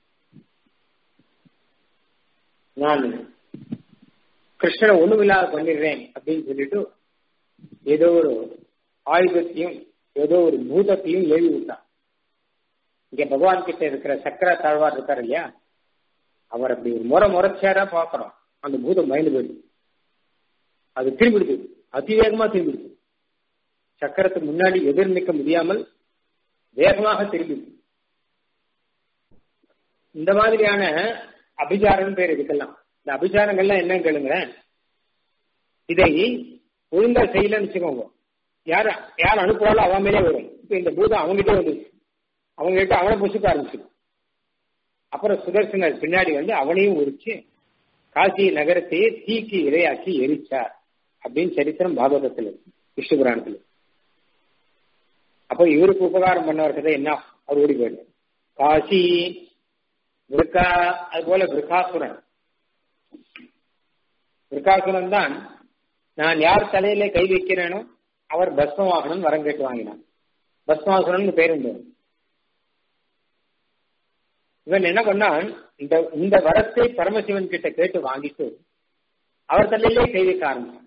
நான் கிருஷ்ணனை ஒண்ணுமில்லாத பண்ணிடுறேன் அப்படின்னு சொல்லிட்டு ஏதோ ஒரு ஆயுதத்தையும் ஏதோ ஒரு பூதத்தையும் ஏவி விட்டான் இங்க பகவான் கிட்ட இருக்கிற சக்கர தாழ்வார் இருக்காரு இல்லையா அவர் அப்படி ஒரு முறை முறைச்சாரா பாக்குறோம் அந்த பூதம் பயந்து போயிடுது அது திரும்பிடுது அதிவேகமா திரும்பிடுது சக்கரத்துக்கு முன்னாடி எதிர் நிற்க முடியாமல் வேகமாக திரும்பிடுது இந்த மாதிரியான அபிச்சாரம் பேர் இதுக்கெல்லாம் இந்த அபிச்சாரங்கள்லாம் என்னன்னு கேளுங்க இதை ஒழுங்கா செய்யலன்னு வச்சுக்கோங்க யார் யார் அனுப்புறாலும் அவன் மேலே வரும் இப்ப இந்த பூதம் அவங்ககிட்ட வந்துச்சு அவங்க கிட்ட அவனை புசுக்க ஆரம்பிச்சிடும் அப்புறம் சுதர்சனர் பின்னாடி வந்து அவனையும் உரிச்சு காசி நகரத்தையே தீக்கு இரையாக்கி எரிச்சார் அப்படின்னு சரித்திரம் பாகவதத்தில் இருக்கு விஷ்ணு புராணத்தில் அப்போ இவருக்கு உபகாரம் பண்ணவர் கதை என்ன அவர் ஓடி போயிடு காசி விருக்கா அது போல விருக்காசுரன் விருக்காசுரன் தான் நான் யார் தலையில கை வைக்கிறேனோ அவர் பஸ்மவாகனன் வரம் கேட்டு வாங்கினான் பஸ்மாசுரன் பேர் உண்டு இவன் என்ன பண்ணான் இந்த இந்த வரத்தை பரமசிவன் கிட்ட கேட்டு வாங்கிட்டு அவர் தலையிலே கை வைக்க ஆரம்பிச்சான்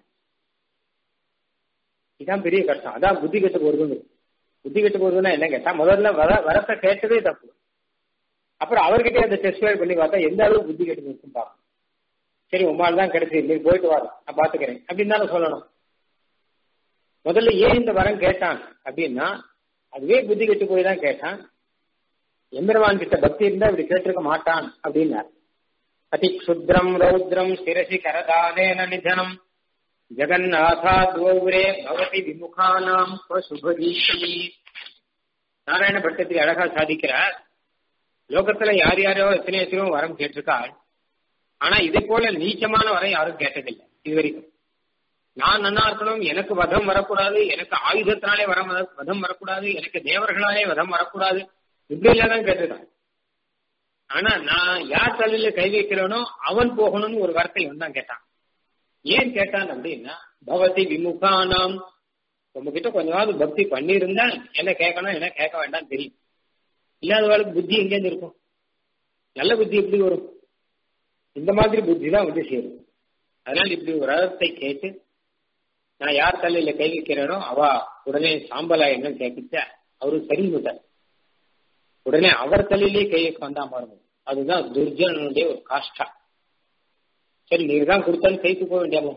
இதான் பெரிய கஷ்டம் அதான் புத்தி கெட்டு போறதுன்னு புத்தி கெட்டு போறதுன்னா என்ன கேட்டா முதல்ல வர வரத்தை கேட்டதே தப்பு அப்புறம் அவர்கிட்ட அந்த டெஸ்ட் பண்ணி பார்த்தா எந்த அளவுக்கு புத்தி கெட்டு நிற்கும் பார்க்கணும் சரி உமால் தான் கிடைச்சது நீ போயிட்டு வர நான் பாத்துக்கிறேன் அப்படின்னு தானே சொல்லணும் முதல்ல ஏன் இந்த வரம் கேட்டான் அப்படின்னா அதுவே புத்தி கெட்டு போய் தான் கேட்டான் எம்பெருமான் கிட்ட பக்தி இருந்தா இப்படி கேட்டிருக்க மாட்டான் அப்படின்னார் அதி க்ஷுத்ரம் ரௌத்ரம் சிரசி கரதானேன நிதனம் ஜெகநாதா துவரே பவதி விமுகானாம் சுபதீஷி நாராயண பட்டத்தில் அழகா சாதிக்கிறார் லோகத்துல யார் யாரோ எத்தனை எத்தனையோ வரம் கேட்டிருக்காள் ஆனா இதை போல நீச்சமான வரம் யாரும் கேட்டதில்லை இது வரைக்கும் நான் நன்னா இருக்கணும் எனக்கு வதம் வரக்கூடாது எனக்கு ஆயுதத்தினாலே வரம் வதம் வரக்கூடாது எனக்கு தேவர்களாலே வதம் வரக்கூடாது இப்படி எல்லாம் கேட்டிருக்கான் ஆனா நான் யார் தலையில கை வைக்கிறேனோ அவன் போகணும்னு ஒரு வார்த்தை வந்தான் கேட்டான் ஏன் கேட்டான் அப்படின்னா பவதி விமுகானாம் உங்ககிட்ட கொஞ்சமாவது பக்தி பண்ணியிருந்தா என்ன கேட்கணும் என்ன கேட்க வேண்டாம் தெரியும் இல்லாதவளுக்கு புத்தி எங்கேருந்து இருக்கும் நல்ல புத்தி எப்படி வரும் இந்த மாதிரி புத்தி தான் வந்து சேரும் அதனால இப்படி ஒரு அர்த்தத்தை கேட்டு நான் யார் தலையில கை வைக்கிறேனோ அவ உடனே சாம்பலா என்ன கேட்கிச்ச அவரு சரி விட்டார் உடனே அவர் தலையிலேயே கை வைக்க வந்தா பாருங்க அதுதான் துர்ஜனுடைய ஒரு காஷ்டா சரி நீங்க தான் கொடுத்தாலும் கைத்து போக வேண்டியாமோ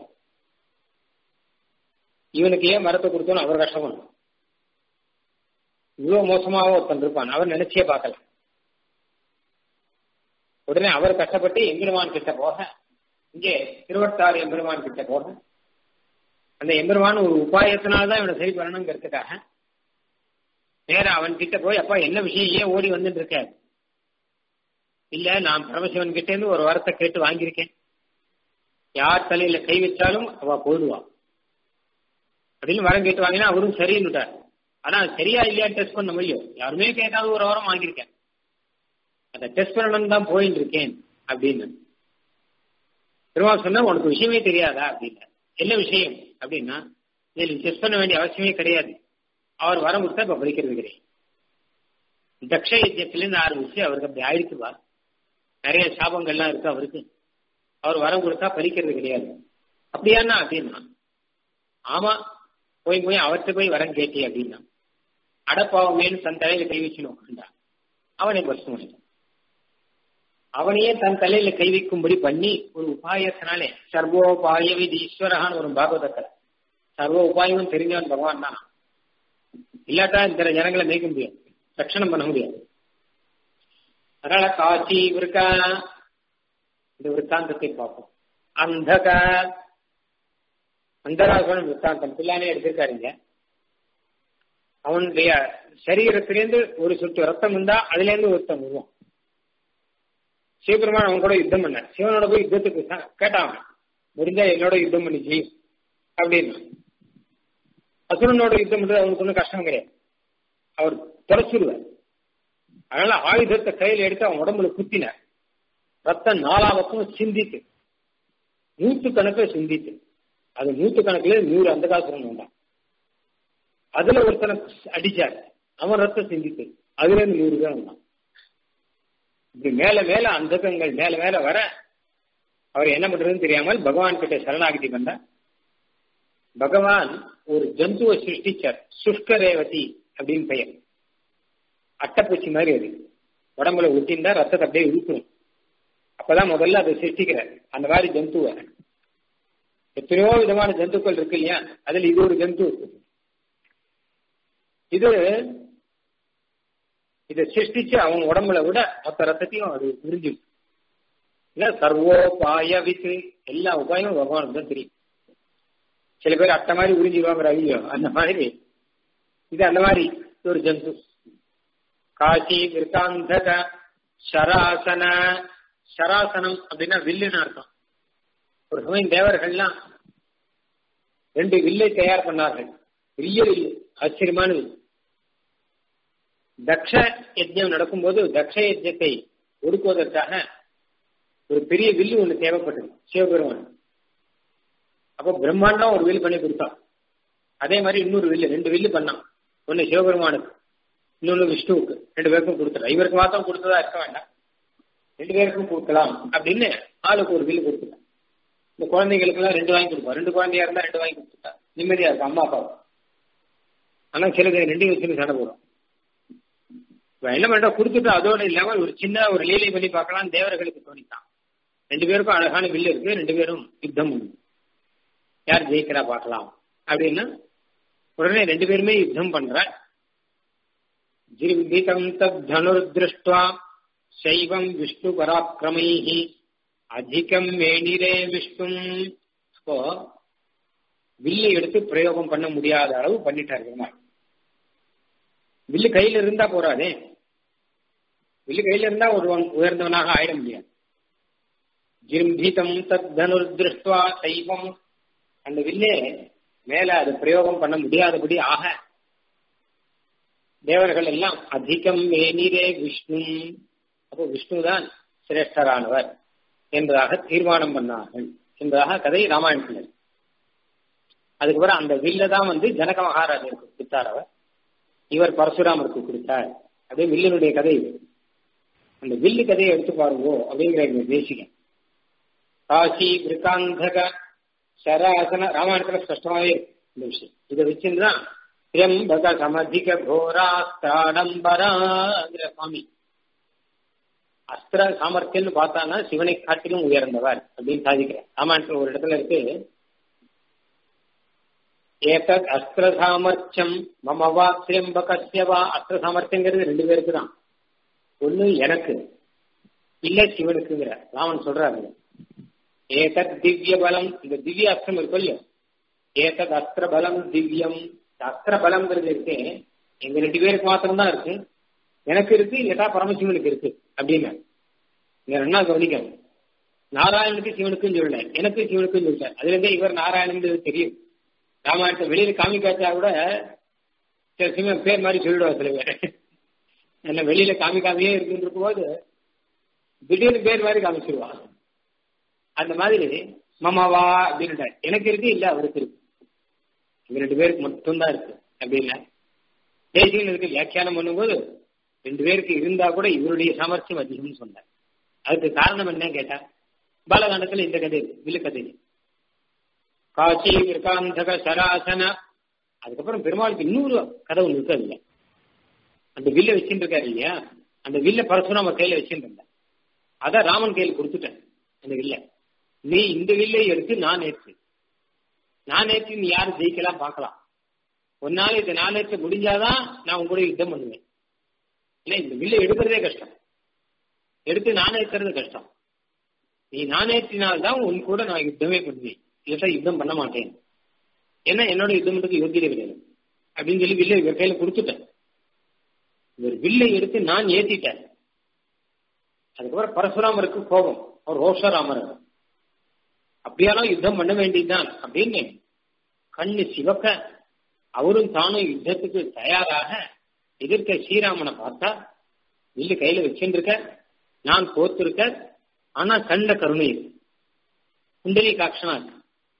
இவனுக்கு ஏன் மரத்தை கொடுத்தோன்னு அவர் கஷ்டப்படணும் இவ்வளவு மோசமாக ஒருத்தன் இருப்பான் அவர் நினைச்சே பார்க்கல உடனே அவர் கஷ்டப்பட்டு எம்பெருமான் கிட்ட போக இங்கே இருபத்தாறு எம்பெருமான் கிட்ட போக அந்த எம்பெருமான் ஒரு உபாயத்தினால்தான் இவனை சரி பண்ணணுங்கிறதுக்காக நேர அவன் கிட்ட போய் அப்பா என்ன விஷயம் ஏன் ஓடி வந்துட்டு இருக்க இல்ல நான் பரமசிவன் கிட்ட இருந்து ஒரு வாரத்தை கேட்டு வாங்கியிருக்கேன் யார் தலையில கை வச்சாலும் அவ போயிடுவா அப்படின்னு வரம் கேட்டு வாங்கினா அவரும் சரின்னுட்டார் ஆனா சரியா இல்லையா டெஸ்ட் பண்ண முடியும் யாருமே கேட்காத ஒரு வாரம் வாங்கியிருக்கேன் அதை டெஸ்ட் பண்ணணும் தான் போயிட்டு இருக்கேன் அப்படின்னு பெருமாள் சொன்னா உனக்கு விஷயமே தெரியாதா அப்படின்னு என்ன விஷயம் அப்படின்னா இதில் டெஸ்ட் பண்ண வேண்டிய அவசியமே கிடையாது அவர் வரம் கொடுத்தா இப்ப படிக்கிறது கிடையாது தக்ஷ யஜ்யத்திலிருந்து ஆரம்பிச்சு அவருக்கு அப்படி ஆயிடுச்சுப்பா நிறைய சாபங்கள்லாம் இருக்கு அவருக்கு அவர் வரம் கொடுத்தா பலிக்கிறது கிடையாது அப்படியானா அப்படின்னா ஆமா போய் போய் அவர்கிட்ட போய் வரம் கேட்டி அப்படின்னா அடப்பாவமேனு தன் தலையில கை வச்சு நோக்கண்டா அவனை பஸ் பண்ணிட்டான் அவனையே தன் தலையில கை வைக்கும்படி பண்ணி ஒரு உபாயத்தினாலே சர்வோபாய விதி ஈஸ்வரகான்னு ஒரு பாகவதத்தில் சர்வ உபாயமும் தெரிஞ்சவன் பகவான் தான் இல்லாட்டா இந்த ஜனங்களை மேய்க்க முடியாது ரட்சணம் பண்ண முடியாது அதனால காட்சி விற்கா இந்த விற்த்தாந்தத்தை பார்ப்போம் அந்தக அந்தராசனம் விற்த்தாந்தம் பிள்ளானே எடுத்திருக்காருங்க அவனுடைய சரீரத்திலேருந்து ஒரு சொட்டு ரத்தம் இருந்தா அதுல இருந்து ஒருத்தம் விடுவான் சிவபெருமான் அவன் கூட யுத்தம் பண்ண சிவனோட போய் யுத்தத்துக்கு கேட்டான் முடிஞ்சா என்னோட யுத்தம் பண்ணிச்சு அப்படின்னு அசுரனோட யுத்தம் பண்றது அவனுக்கு ஒன்றும் கஷ்டம் கிடையாது அவர் தொலைச்சிருவார் அதனால ஆயுதத்தை கையில் எடுத்து அவன் உடம்புல குத்தினார் ரத்தம் நாலா பக்கம் சிந்தித்து நூத்து கணக்கில் சிந்தித்து அது நூத்து கணக்குல நூறு அந்த காசுரன் வந்தான் அதுல ஒருத்தனை அடிச்சார் அவன் ரத்தம் சிந்தித்து அதுல இருந்து நூறு பேர் வந்தான் இப்படி மேல மேல அந்தகங்கள் மேல மேல வர அவர் என்ன பண்றதுன்னு தெரியாமல் பகவான் கிட்ட சரணாகிதி பண்ண பகவான் ஒரு ஜந்துவை சிருஷ்டிச்சார் சுஷ்க ரேவதி அப்படின்னு பெயர் அட்டைப்பூச்சி மாதிரி அது உடம்புல ஒட்டிந்தா ரத்தத்தை அப்படியே இழுக்கும் அப்பதான் முதல்ல அதை சிருஷ்டிக்கிறார் அந்த மாதிரி ஜந்துவை எத்தனையோ விதமான ஜந்துக்கள் இருக்கு இல்லையா அதுல இது ஒரு ஜந்து இது இதை சிருஷ்டிச்சு அவங்க உடம்புல விட மொத்த ரத்தத்தையும் அது புரிஞ்சிடும் இல்ல சர்வோபாய வித்து எல்லா உபாயமும் பகவானுக்கு தான் தெரியும் சில பேர் அட்டை மாதிரி உறிஞ்சிடுவாங்க ஐயோ அந்த மாதிரி இது அந்த மாதிரி ஒரு ஜந்து காசி விருத்தாந்தக ஷராசன ஷராசனம் அப்படின்னா வில்லுன்னு அர்த்தம் ஒரு சமயம் தேவர்கள்லாம் ரெண்டு வில்லை தயார் பண்ணார்கள் பெரிய வில்லு ஆச்சரியமான வில்லு தக்ஷ யஜ்யம் நடக்கும்போது தக்ஷ யஜ்யத்தை ஒடுக்குவதற்காக ஒரு பெரிய வில்லு ஒன்று தேவைப்பட்டது சிவபெருமான் அப்போ பிரம்மாண்டம் ஒரு வில்லு பண்ணி கொடுத்தான் அதே மாதிரி இன்னொரு வில்லு ரெண்டு வில்லு பண்ணான் ஒன்னு சிவபெருமானுக்கு இன்னொன்னு விஷ்ணுவுக்கு ரெண்டு பேருக்கும் கொடுத்துட்டான் இவருக்கு மாத்திரம் கொடுத்ததா இருக்க வேண்டாம் ரெண்டு பேருக்கும் கொடுக்கலாம் அப்படின்னு ஆளுக்கு ஒரு வில்லு கொடுத்துட்டான் இந்த குழந்தைங்களுக்கு எல்லாம் ரெண்டு வாங்கி கொடுப்போம் ரெண்டு குழந்தையா இருந்தா ரெண்டு வாங்கி கொடுத்துட்டா நிம்மதியா இருக்கும் அம்மா அப்பா ஆனா சிலது ரெண்டையும் வச்சுன்னு சண்டை போடும் என்ன பண்ற கொடுத்துட்டு அதோட இல்லாம ஒரு சின்ன ஒரு லீலை பண்ணி பார்க்கலாம் தேவர்களுக்கு தோணித்தான் ரெண்டு பேருக்கும் அழகான வில்லு இருக்கு ரெண்டு பேரும் யுத்தம் யார் ஜெயிக்கிறா பார்க்கலாம் அப்படின்னா உடனே ரெண்டு பேருமே யுத்தம் பண்ற ஜிர்விதம் தத் தனுர் திருஷ்டுவா சைவம் விஷ்ணு பராக்கிரமைஹி அதிகம் மேனிரே விஷ்ணு அப்போ வில்லை எடுத்து பிரயோகம் பண்ண முடியாத அளவு பண்ணிட்டார் பெருமாள் வில்லு கையில இருந்தா போறாதே வில்லு கையில இருந்தா ஒருவன் உயர்ந்தவனாக ஆயிட முடியாது ஜிம்பிதம் தத் தனுர் திருஷ்டுவா சைவம் அந்த வில்லே மேல அது பிரயோகம் பண்ண முடியாதபடி ஆக தேவர்கள் எல்லாம் அதிகம் மேனிரே விஷ்ணு அப்போ விஷ்ணு தான் சிரேஷ்டரானவர் என்பதாக தீர்மானம் பண்ணார்கள் என்பதாக கதை ராமாயணத்தில் அதுக்கப்புறம் அந்த வில்ல தான் வந்து ஜனக மகாராஜருக்கு கொடுத்தார் அவர் இவர் பரசுராமருக்கு கொடுத்தார் அப்படியே வில்லினுடைய கதை இது அந்த வில்லு கதையை எடுத்து பாருங்கோ அப்படிங்கிற இந்த தேசிகன் காசி விருக்காந்தக சராசன ராமாயணத்துல ஸ்பஷ்டமாவே இந்த விஷயம் இதை வச்சிருந்தான் திரியம்பக சமதிக கோராஸ்திராடம்பராங்கிற சுவாமி அஸ்திர சாமர்த்தியம்னு பார்த்தானா சிவனை காட்டிலும் உயர்ந்தவர் அப்படின்னு சாதிக்கிறேன் ராமாயணத்துல ஒரு இடத்துல இருக்கு ஏதத் அஸ்திர சாமர்த்தியம் மமவா திரியம்பகசியவா அஸ்திர சாமர்த்தியங்கிறது ரெண்டு பேருக்கு தான் ஒண்ணு எனக்கு இல்ல சிவனுக்குங்கிற ராமன் சொல்றாரு ஏதத் திவ்ய பலம் இந்த திவ்ய அஸ்திரம் இருக்கும் இல்லையோ ஏதத் அஸ்திர பலம் திவ்யம் அஸ்திர பலம்ங்கிறது இருக்கு எங்க ரெண்டு பேருக்கு மாத்திரம் தான் இருக்கு எனக்கு இருக்கு இல்லட்டா பரமசிவனுக்கு இருக்கு அப்படின்னு நீங்க என்ன கவனிக்கணும் நாராயணனுக்கு சிவனுக்கும் சொல்லல எனக்கு சிவனுக்கும் சொல்லல அதுல இருந்தே இவர் நாராயணன் தெரியும் ராமாயணத்தை வெளியில காமிக்காச்சா கூட சில சிவன் பேர் மாதிரி சொல்லிடுவார் சில பேர் என்ன வெளியில காமிக்காமையே இருக்குன்னு போது திடீர்னு பேர் மாதிரி காமிச்சிருவான் அந்த மாதிரி மமாவா அப்படின்னு எனக்கு இருக்கு இல்ல அவருக்கு இருக்கு இவங்க ரெண்டு பேருக்கு மட்டும்தான் இருக்கு அப்படின்னா தேசியன் இருக்கு வியாக்கியானம் பண்ணும்போது ரெண்டு பேருக்கு இருந்தா கூட இவருடைய சாமர்த்தியம் அதிகம்னு சொன்னார் அதுக்கு காரணம் என்ன கேட்டா பாலகாண்டத்துல இந்த கதை இருக்கு வில்லு கதை காட்சி விருக்காந்தக சராசன அதுக்கப்புறம் பெருமாளுக்கு இன்னொரு கதை ஒண்ணு இருக்கு அதுல அந்த வில்ல வச்சுட்டு இருக்காரு இல்லையா அந்த வில்ல பரசுராம கையில வச்சுட்டு இருந்தேன் அதான் ராமன் கையில் கொடுத்துட்டேன் அந்த வில்ல நீ இந்த வில்லை எடுத்து நான் ஏற்று நான் ஏற்றி நீ யாரும் ஜெயிக்கலாம் பார்க்கலாம் ஒரு நாள் இந்த நாளேற்ற முடிஞ்சாதான் நான் உங்க கூட யுத்தம் பண்ணுவேன் இல்லை இந்த வில்லை எடுக்கிறதே கஷ்டம் எடுத்து நாணயத்துறது கஷ்டம் நீ நாணயத்தினால்தான் உன் கூட நான் யுத்தமே பண்ணுவேன் இல்லட்டா யுத்தம் பண்ண மாட்டேன் ஏன்னா என்னோட யுத்தம் பண்றதுக்கு யோகியதை கிடையாது அப்படின்னு சொல்லி வில்லை இவர் கையில கொடுத்துட்டேன் இவர் வில்லை எடுத்து நான் ஏத்திட்டேன் அதுக்கப்புறம் பரசுராமருக்கு கோபம் அவர் ரோஷராமர் அப்படியாலும் யுத்தம் பண்ண வேண்டியதுதான் அப்படின்னு கண்ணு சிவக்க அவரும் தானும் யுத்தத்துக்கு தயாராக எதிர்க்க ஸ்ரீராமனை பார்த்தா வில்லு கையில வச்சுருக்க நான் தோத்திருக்க ஆனா கண்ட கருணை இருக்கு குண்டலி காட்சனா இருக்கு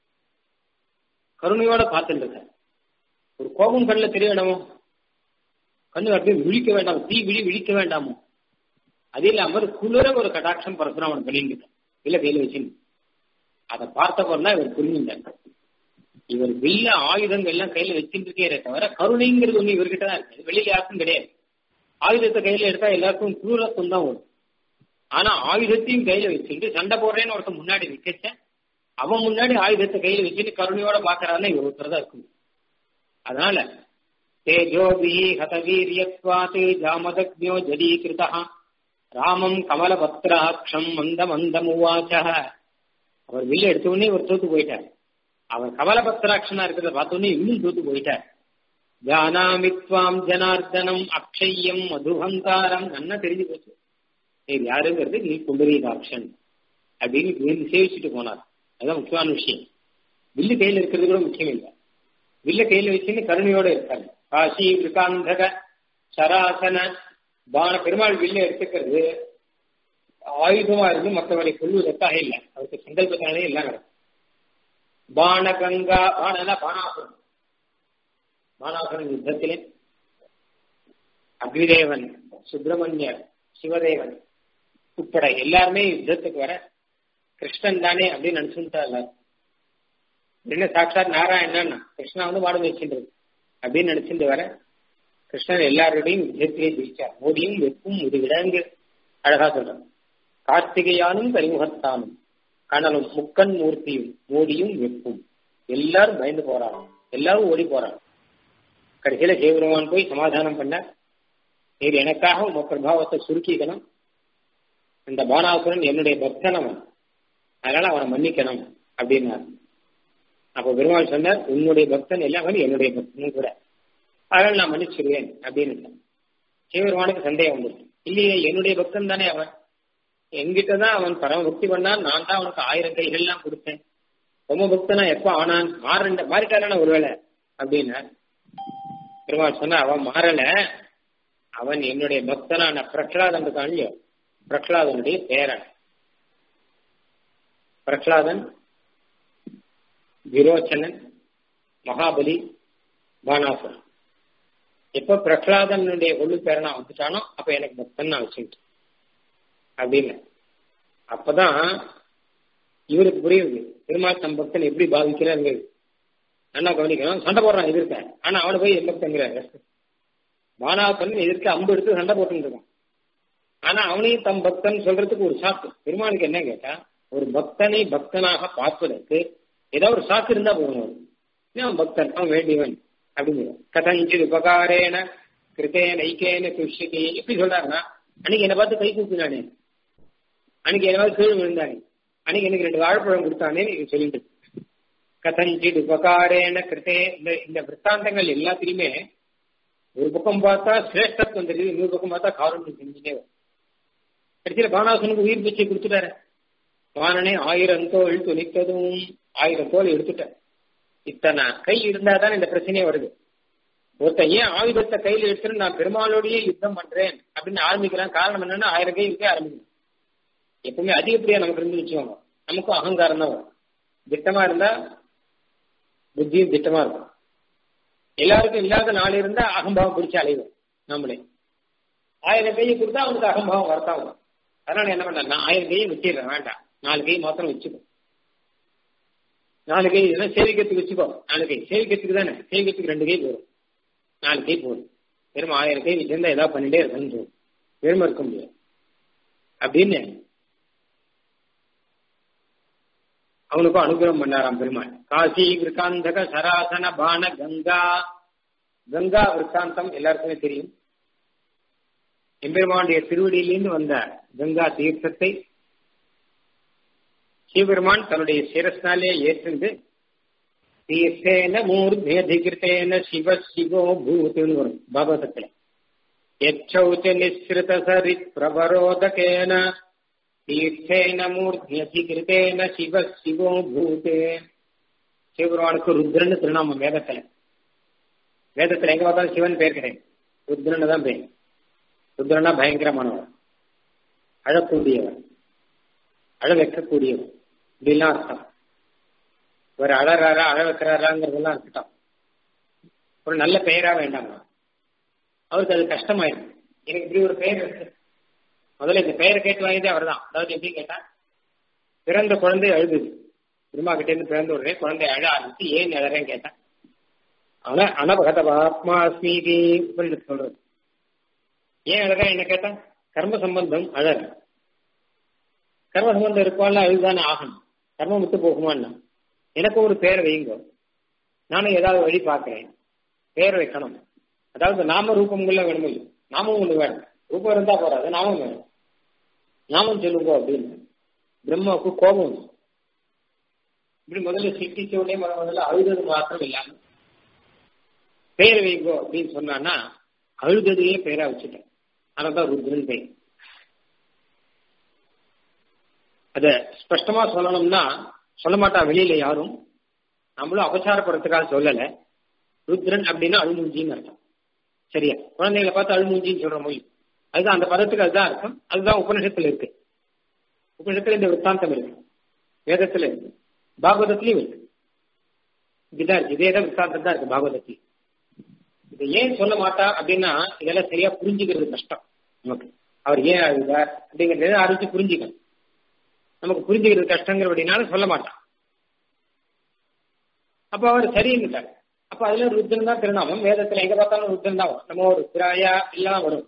கருணையோட பார்த்துட்டு இருக்க ஒரு கோபம் கண்ணில் தெரிய வேண்டாமோ கண்ணு அப்படியே விழிக்க வேண்டாம் தீ விழி விழிக்க வேண்டாமோ அது இல்லாம ஒரு குளிர ஒரு கடாட்சம் பரசுராமன் பண்ணிட்டு இல்ல கையில வச்சுன்னு அதை பார்த்த தான் இவர் புரிஞ்சுட்டார் இவர் வில்ல ஆயுதங்கள் எல்லாம் கையில வச்சுட்டு இருக்கே தவிர கருணைங்கிறது ஒண்ணு இவர்கிட்ட தான் இருக்கு வெளியில யாருக்கும் கிடையாது ஆயுதத்தை கையில எடுத்தா எல்லாருக்கும் குரூரத்துவம் தான் வரும் ஆனா ஆயுதத்தையும் கையில வச்சுட்டு சண்டை போடுறேன்னு ஒருத்தன் முன்னாடி நிக்கச்ச அவன் முன்னாடி ஆயுதத்தை கையில வச்சுட்டு கருணையோட பாக்குறாருன்னா இவர் ஒருத்தர் தான் இருக்கும் அதனால தேஜோபி ஹதவீரியத்வாத் ஜாமதக்ஞோ ஜடீகிருதா ராமம் கமலபத்ராட்சம் மந்த மந்தம் உவாச்ச அவர் வில்ல எடுத்த உடனே இவர் தோத்து போயிட்டார் அவர் கமலபத்ராட்சனா இருக்கிறத பார்த்தோன்னே இன்னும் தோத்து போயிட்டார் ஜானாமித்வாம் ஜனார்தனம் அக்ஷயம் மதுஹங்காரம் நல்லா தெரிஞ்சு போச்சு நீ யாருங்கிறது நீ குண்டரீகாட்சன் அப்படின்னு விழுந்து சேவிச்சுட்டு போனார் அதுதான் முக்கியமான விஷயம் வில்லு கையில இருக்கிறது கூட முக்கியம் இல்லை வில்ல கையில வச்சுன்னு கருணையோட இருக்காரு காசி விருகாந்தக சராசன பான பெருமாள் வில்ல எடுத்துக்கிறது ஆயுதமா இருந்து மற்றவரை கொள்வதற்காக இல்லை அவருக்கு சங்கல்பத்தானே எல்லாம் நடக்கும் பான கங்கா பானா பானாசுரம் பானாசுரன் யுத்தத்திலே அக்னிதேவன் சுப்பிரமணியர் சிவதேவன் உட்பட எல்லாருமே யுத்தத்துக்கு வர கிருஷ்ணன் தானே அப்படின்னு நினைச்சுட்டா எல்லாரும் என்ன சாட்சாத் நாராயணன் கிருஷ்ணா வந்து பாடம் வச்சுன்றது அப்படின்னு நினைச்சிட்டு வர கிருஷ்ணன் எல்லாரோடையும் யுத்தத்திலே ஜெயிச்சார் மோடியும் வெப்பும் முதுகிடங்கு அழகா சொல்றான் கார்த்திகையானும் கரிமுகத்தானும் கனலும் முக்கன் மூர்த்தியும் மோடியும் வெப்பும் எல்லாரும் பயந்து போறாங்க எல்லாரும் ஓடி போறாங்க கடைசியில சிவபெருமான் போய் சமாதானம் பண்ண நீர் எனக்காக உங்க பிரபாவத்தை சுருக்கிக்கணும் இந்த பானாசுரன் என்னுடைய பக்தன் அவன் அதனால அவனை மன்னிக்கணும் அப்படின்னார் அப்ப பெருமாள் சொன்னார் உன்னுடைய பக்தன் எல்லாம் என்னுடைய பக்தனும் கூட அதனால நான் மன்னிச்சிருவேன் அப்படின்னு சிவபெருமானுக்கு சந்தேகம் வந்துருச்சு இல்லையே என்னுடைய பக்தன் தானே அவன் என்கிட்ட தான் அவன் பரம பக்தி பண்ணான் நான் தான் அவனுக்கு ஆயிரம் கைகள்லாம் கொடுத்தேன் ரொம்ப பக்தனா எப்ப ஆனான் மாறண்ட மாறிட்டான ஒருவேளை அப்படின்னா பெருமாள் சொன்ன அவன் மாறல அவன் என்னுடைய பக்தனான பிரகலாதன் இருக்கான் இல்லையோ பிரகலாதனுடைய பேரன் பிரகலாதன் விரோச்சனன் மகாபலி பானாசுரன் எப்ப பிரகலாதனுடைய கொள்ளு பேரனா வந்துட்டானோ அப்ப எனக்கு பக்தன் நான் வச்சுக்கிட்டேன் அப்படின்னு அப்பதான் இவருக்கு புரியுது பெருமாள் தம் பக்தன் எப்படி பாதிக்கிறாங்க நல்லா கவனிக்கணும் சண்டை போடுறான் எதிர்க்க ஆனா அவனை போய் என் பக்தங்கிறாரு பானாசன் எதிர்க்க அம்பு எடுத்து சண்டை போட்டு இருக்கான் ஆனா அவனையும் தம் பக்தன் சொல்றதுக்கு ஒரு சாக்கு பெருமானுக்கு என்ன கேட்டா ஒரு பக்தனை பக்தனாக பார்ப்பதற்கு ஏதோ ஒரு சாக்கு இருந்தா போகணும் அவன் பக்தன் அவன் வேண்டியவன் அப்படிங்கிற கதஞ்சித் உபகாரேன கிருத்தேன ஐக்கேன துஷ்யகே எப்படி சொல்றாருன்னா அன்னைக்கு என்னை பார்த்து கை கூப்பினானே அன்னைக்கு என்ன பார்த்து கீழ் விழுந்தானே அன்னைக்கு எனக்கு ரெண்டு வாழைப்பழம் கொடுத்தானே சொல்லிட்டு கதஞ்சித் உபகாரேன கிருத்தே இந்த இந்த விற்த்தாந்தங்கள் எல்லாத்திலுமே ஒரு பக்கம் பார்த்தா சிரேஷ்டத்துவம் தெரியுது இன்னொரு பக்கம் பார்த்தா காரணம் செஞ்சுட்டே வரும் கடைசியில பானாசனுக்கு உயிர் பிச்சை கொடுத்துட்டாரு வானனே ஆயிரம் தோல் துணித்ததும் ஆயிரம் தோல் எடுத்துட்டார் இத்தனை கை இருந்தா தான் இந்த பிரச்சனையே வருது ஒருத்தன் ஏன் ஆயுதத்தை கையில எடுத்துட்டு நான் பெருமாளோடய யுத்தம் பண்றேன் அப்படின்னு ஆரம்பிக்கிறான் காரணம் என்னன்னா ஆயிரம் கை இருக்கே ஆரம்பிக்கணும் எப்பவுமே அதிகப்படியா நமக்கு இருந்து வச்சுக்கோங்க நமக்கும் அகங்காரம் தான் வரும் திட்டமா இருந்தா புத்தியும் திட்டமா இருக்கும் எல்லாருக்கும் இல்லாத நாள் இருந்தா அகம்பாவம் பிடிச்சு அலைவோம் நம்மளே ஆயிரம் கையை கொடுத்தா அவனுக்கு அகம்பாவம் வரத்தான் வரும் அதனால என்ன பண்ண நான் ஆயிரம் கையை வச்சிடுறேன் வேண்டாம் நாலு கை மாத்திரம் வச்சுக்கோ நாலு கை இதெல்லாம் சேவிக்கிறதுக்கு வச்சுக்கோ நாலு கை சேவிக்கிறதுக்கு தானே சேவிக்கிறதுக்கு ரெண்டு கை போதும் நாலு கை போதும் வெறும் ஆயிரம் கை வச்சிருந்தா ஏதாவது பண்ணிட்டே இருக்கணும் பெருமை இருக்க முடியாது அப்படின்னு அவனுக்கும் அனுகிரகம் பண்ணாராம் பெருமாள் காசி விற்காந்தக சராசன பான கங்கா கங்கா விற்காந்தம் எல்லாருக்குமே தெரியும் எம்பெருமானுடைய திருவடியிலிருந்து வந்த கங்கா தீர்த்தத்தை சிவபெருமான் தன்னுடைய சிரஸ்னாலே ஏற்றுந்து தீர்த்தேன மூர்த்தியதிகிருத்தேன சிவ சிவோ பூத்துன்னு வரும் பாகவதத்துல எச்சௌச்ச நிஸ்ருத சரித் பிரபரோதகேன தீர்த்தேன மூர்த்தியதிகிருத்தேன சிவ சிவோ பூதே சிவபெருமானுக்கு ருத்ரன்னு திருநாமம் வேதத்துல வேதத்துல எங்க பார்த்தாலும் சிவன் பேர் கிடையாது ருத்ரன்னு தான் பேர் ருத்ரனா பயங்கரமானவர் அழக்கூடியவர் அழ வைக்கக்கூடியவர் இப்படிலாம் அர்த்தம் இவர் அழறாரா அழ வைக்கிறாராங்கிறதெல்லாம் இருக்கட்டும் ஒரு நல்ல பெயரா வேண்டாங்க அவருக்கு அது கஷ்டமாயிருக்கு எனக்கு இப்படி ஒரு பெயர் இருக்கு முதல்ல இந்த பெயரை கேட்டு வாங்கியதே அவர் தான் அதாவது எப்படி கேட்டா பிறந்த குழந்தை அழுகுது திருமா கிட்டே இருந்து பிறந்த உடனே குழந்தை அழ ஆரம்பிச்சு ஏன் அழறேன்னு கேட்டேன் ஆனா அனபகத ஆத்மா ஸ்மீதி சொல்றது ஏன் அழகா என்ன கேட்டா கர்ம சம்பந்தம் அழக கர்ம சம்பந்தம் இருப்பால அழுதானே ஆகணும் கர்மம் விட்டு போகுமான்னா எனக்கு ஒரு பேர் வைங்க நானும் ஏதாவது வழி பார்க்கிறேன் பேர் வைக்கணும் அதாவது நாம ரூபங்கள்ல வேணுமோ இல்லையோ நாமும் ஒண்ணு வேணும் ரூபம் இருந்தா போறாது நாமும் வேணும் நாமும் சொல்லுங்க அப்படின்னு பிரம்மாவுக்கு கோபம் இப்படி முதல்ல சிக்கிச்ச உடனே முதல்ல முதல்ல அழுதது மாத்திரம் இல்லாம பேர் வைங்கோ அப்படின்னு சொன்னான்னா அழுததையே பேரா வச்சுட்டேன் அதனால்தான் ருத்ரன் பெயர் அத ஸ்பஷ்டமா சொல்லணும்னா சொல்ல மாட்டா வெளியில யாரும் நம்மளும் அபச்சாரப்படுறதுக்காக சொல்லல ருத்ரன் அப்படின்னா அழுமூஞ்சின்னு அர்த்தம் சரியா குழந்தைகளை பார்த்து அழுமூஞ்சின்னு சொல்ற மொழி அதுதான் அந்த பதத்துக்கு அதுதான் அர்த்தம் அதுதான் உபநிஷத்துல இருக்கு உபநிஷத்துல இந்த விற்த்தாந்தம் இருக்கு வேதத்துல இருக்கு பாகவதத்திலையும் இருக்கு இதுதான் இருக்கு இதே தான் விற்த்தாந்தம் தான் இருக்கு பாகவதத்திலையும் இதை ஏன் சொல்ல மாட்டா அப்படின்னா இதெல்லாம் சரியா புரிஞ்சுக்கிறது கஷ்டம் நமக்கு அவர் ஏன் அழுதார் அப்படிங்கறத அறிஞ்சு புரிஞ்சுக்கணும் நமக்கு புரிஞ்சுக்கிறது கஷ்டங்கிற அப்படின்னாலும் சொல்ல மாட்டான் அப்ப அவர் சரின்னுட்டார் அப்ப அதுல ருத்ரன் தான் திருநாமம் வேதத்துல எங்க பார்த்தாலும் ருத்ரன் தான் வரும் நம்ம ஒரு திராயா எல்லாம் வரும்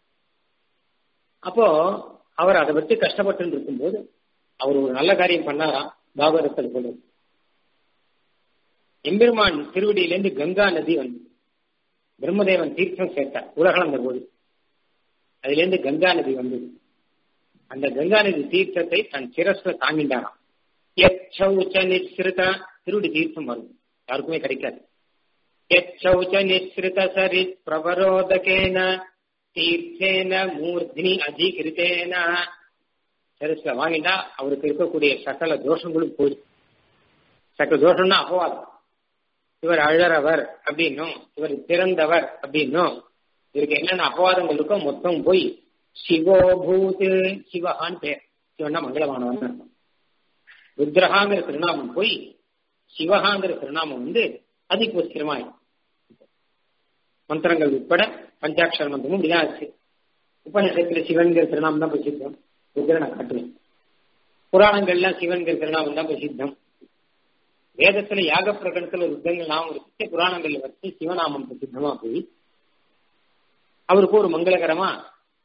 அப்போ அவர் அதை பற்றி கஷ்டப்பட்டு இருக்கும்போது அவர் ஒரு நல்ல காரியம் பண்ணாராம் பாகவதத்தில் சொல்லுது எம்பெருமான் திருவடியிலேருந்து கங்கா நதி வந்து பிரம்மதேவன் தீர்த்தம் சேர்த்தார் உலகளந்த போது அதிலிருந்து கங்கா நதி வந்தது அந்த கங்கா நதி தீர்த்தத்தை தன் சிரஸ்ல தாங்கிண்டாராம் எச்சௌச்ச நிஸ்ருத திருடி தீர்த்தம் வரும் யாருக்குமே கிடைக்காது எச்சௌச்ச நிஸ்ருத சரி பிரபரோதகேன தீர்த்தேன மூர்த்தினி அதிகிருத்தேன சிரஸ்ல வாங்கிட்டா அவருக்கு இருக்கக்கூடிய சகல தோஷங்களும் போய் சகல தோஷம்னா அபவாதம் இவர் அழறவர் அப்படின்னும் இவர் பிறந்தவர் அப்படின்னும் இவருக்கு என்னென்ன அபவாதங்கள் இருக்கோ மொத்தம் போய் சிவோபூத் சிவகான் பேர் சிவன்னா மங்களமானவன் அர்த்தம் ருத்ரஹாங்கிற திருநாமம் போய் சிவகாங்கிற திருநாமம் வந்து அதிகோஸ்திரமாய் மந்திரங்கள் உட்பட பஞ்சாட்சர மந்திரமும் இப்படிதான் ஆச்சு உபநிஷத்துல சிவன்கிற திருநாமம் தான் பிரசித்தம் ருத்ரனை காட்டுவேன் புராணங்கள்லாம் சிவன்கிற திருநாமம் தான் பிரசித்தம் வேதத்துல யாக பிரகடனத்துல ருத்தங்கள் நாமம் இருக்கு புராணங்கள்ல வச்சு சிவநாமம் பிரசித்தமா போய் அவருக்கு ஒரு மங்களகரமா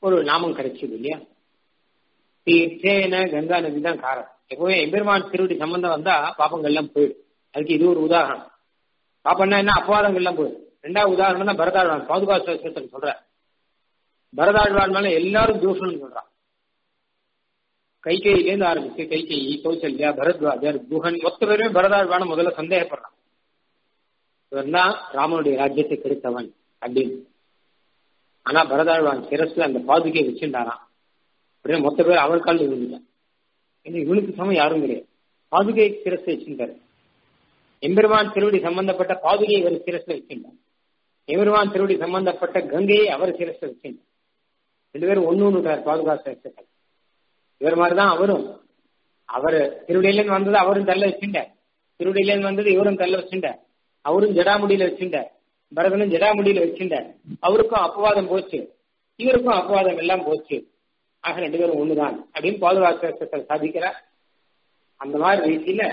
ஒரு நாமம் கிடைச்சது இல்லையா தீர்த்தேன கங்கா நதி தான் காரணம் எப்பவுமே எம்பெருமான் திருவடி சம்பந்தம் வந்தா பாப்பங்கள்லாம் போயிடும் அதுக்கு இது ஒரு உதாரணம் பாப்பம்னா என்ன அபவாதங்கள்லாம் போயிடும் ரெண்டாவது உதாரணம் தான் பரதாழ்வான் பாதுகா சாஸ்திரத்தில் சொல்ற பரதாழ்வான் மேல எல்லாரும் தூஷணம் சொல்றான் கைகையிலேருந்து ஆரம்பிச்சு கைகேயி கௌசல்யா பரத்வாஜர் குஹன் மொத்த பேருமே பரதாழ்வான முதல்ல சந்தேகப்படுறான் இவன் தான் ராமனுடைய ராஜ்யத்தை கெடுத்தவன் அப்படின்னு ஆனா பரதாழ்வான் சிரஸ்ல அந்த பாதுகையை வச்சுட்டாராம் உடனே மொத்த பேர் அவர் காலில் விழுந்துட்டான் ஏன்னா இவனுக்கு சமம் யாரும் கிடையாது பாதுகை சிரஸ்ல வச்சுட்டாரு எம்பெருமான் திருவடி சம்பந்தப்பட்ட பாதுகையை இவர் சிரஸ்ல வச்சுட்டார் எம்பெருமான் திருவடி சம்பந்தப்பட்ட கங்கையை அவர் சிரஸ்ல வச்சுட்டார் ரெண்டு பேரும் ஒண்ணு ஒண்ணுட்டார் பாதுகா சிரஸ்கள் இவர் மாதிரிதான் அவரும் அவர் திருவடியிலேருந்து வந்தது அவரும் தள்ள வச்சுட்டார் திருவடியிலேருந்து வந்தது இவரும் தள்ள வச்சுட்டார் அவரும் ஜடாமுடியில வச்சுட்டார் பரதனும் ஜடாமுடியில வச்சுட்டார் அவருக்கும் அபவாதம் போச்சு இவருக்கும் அபவாதம் எல்லாம் போச்சு ஆக ரெண்டு பேரும் ஒண்ணுதான் அப்படின்னு பாதுகாப்பு சாதிக்கிறார் அந்த மாதிரி ரீதியில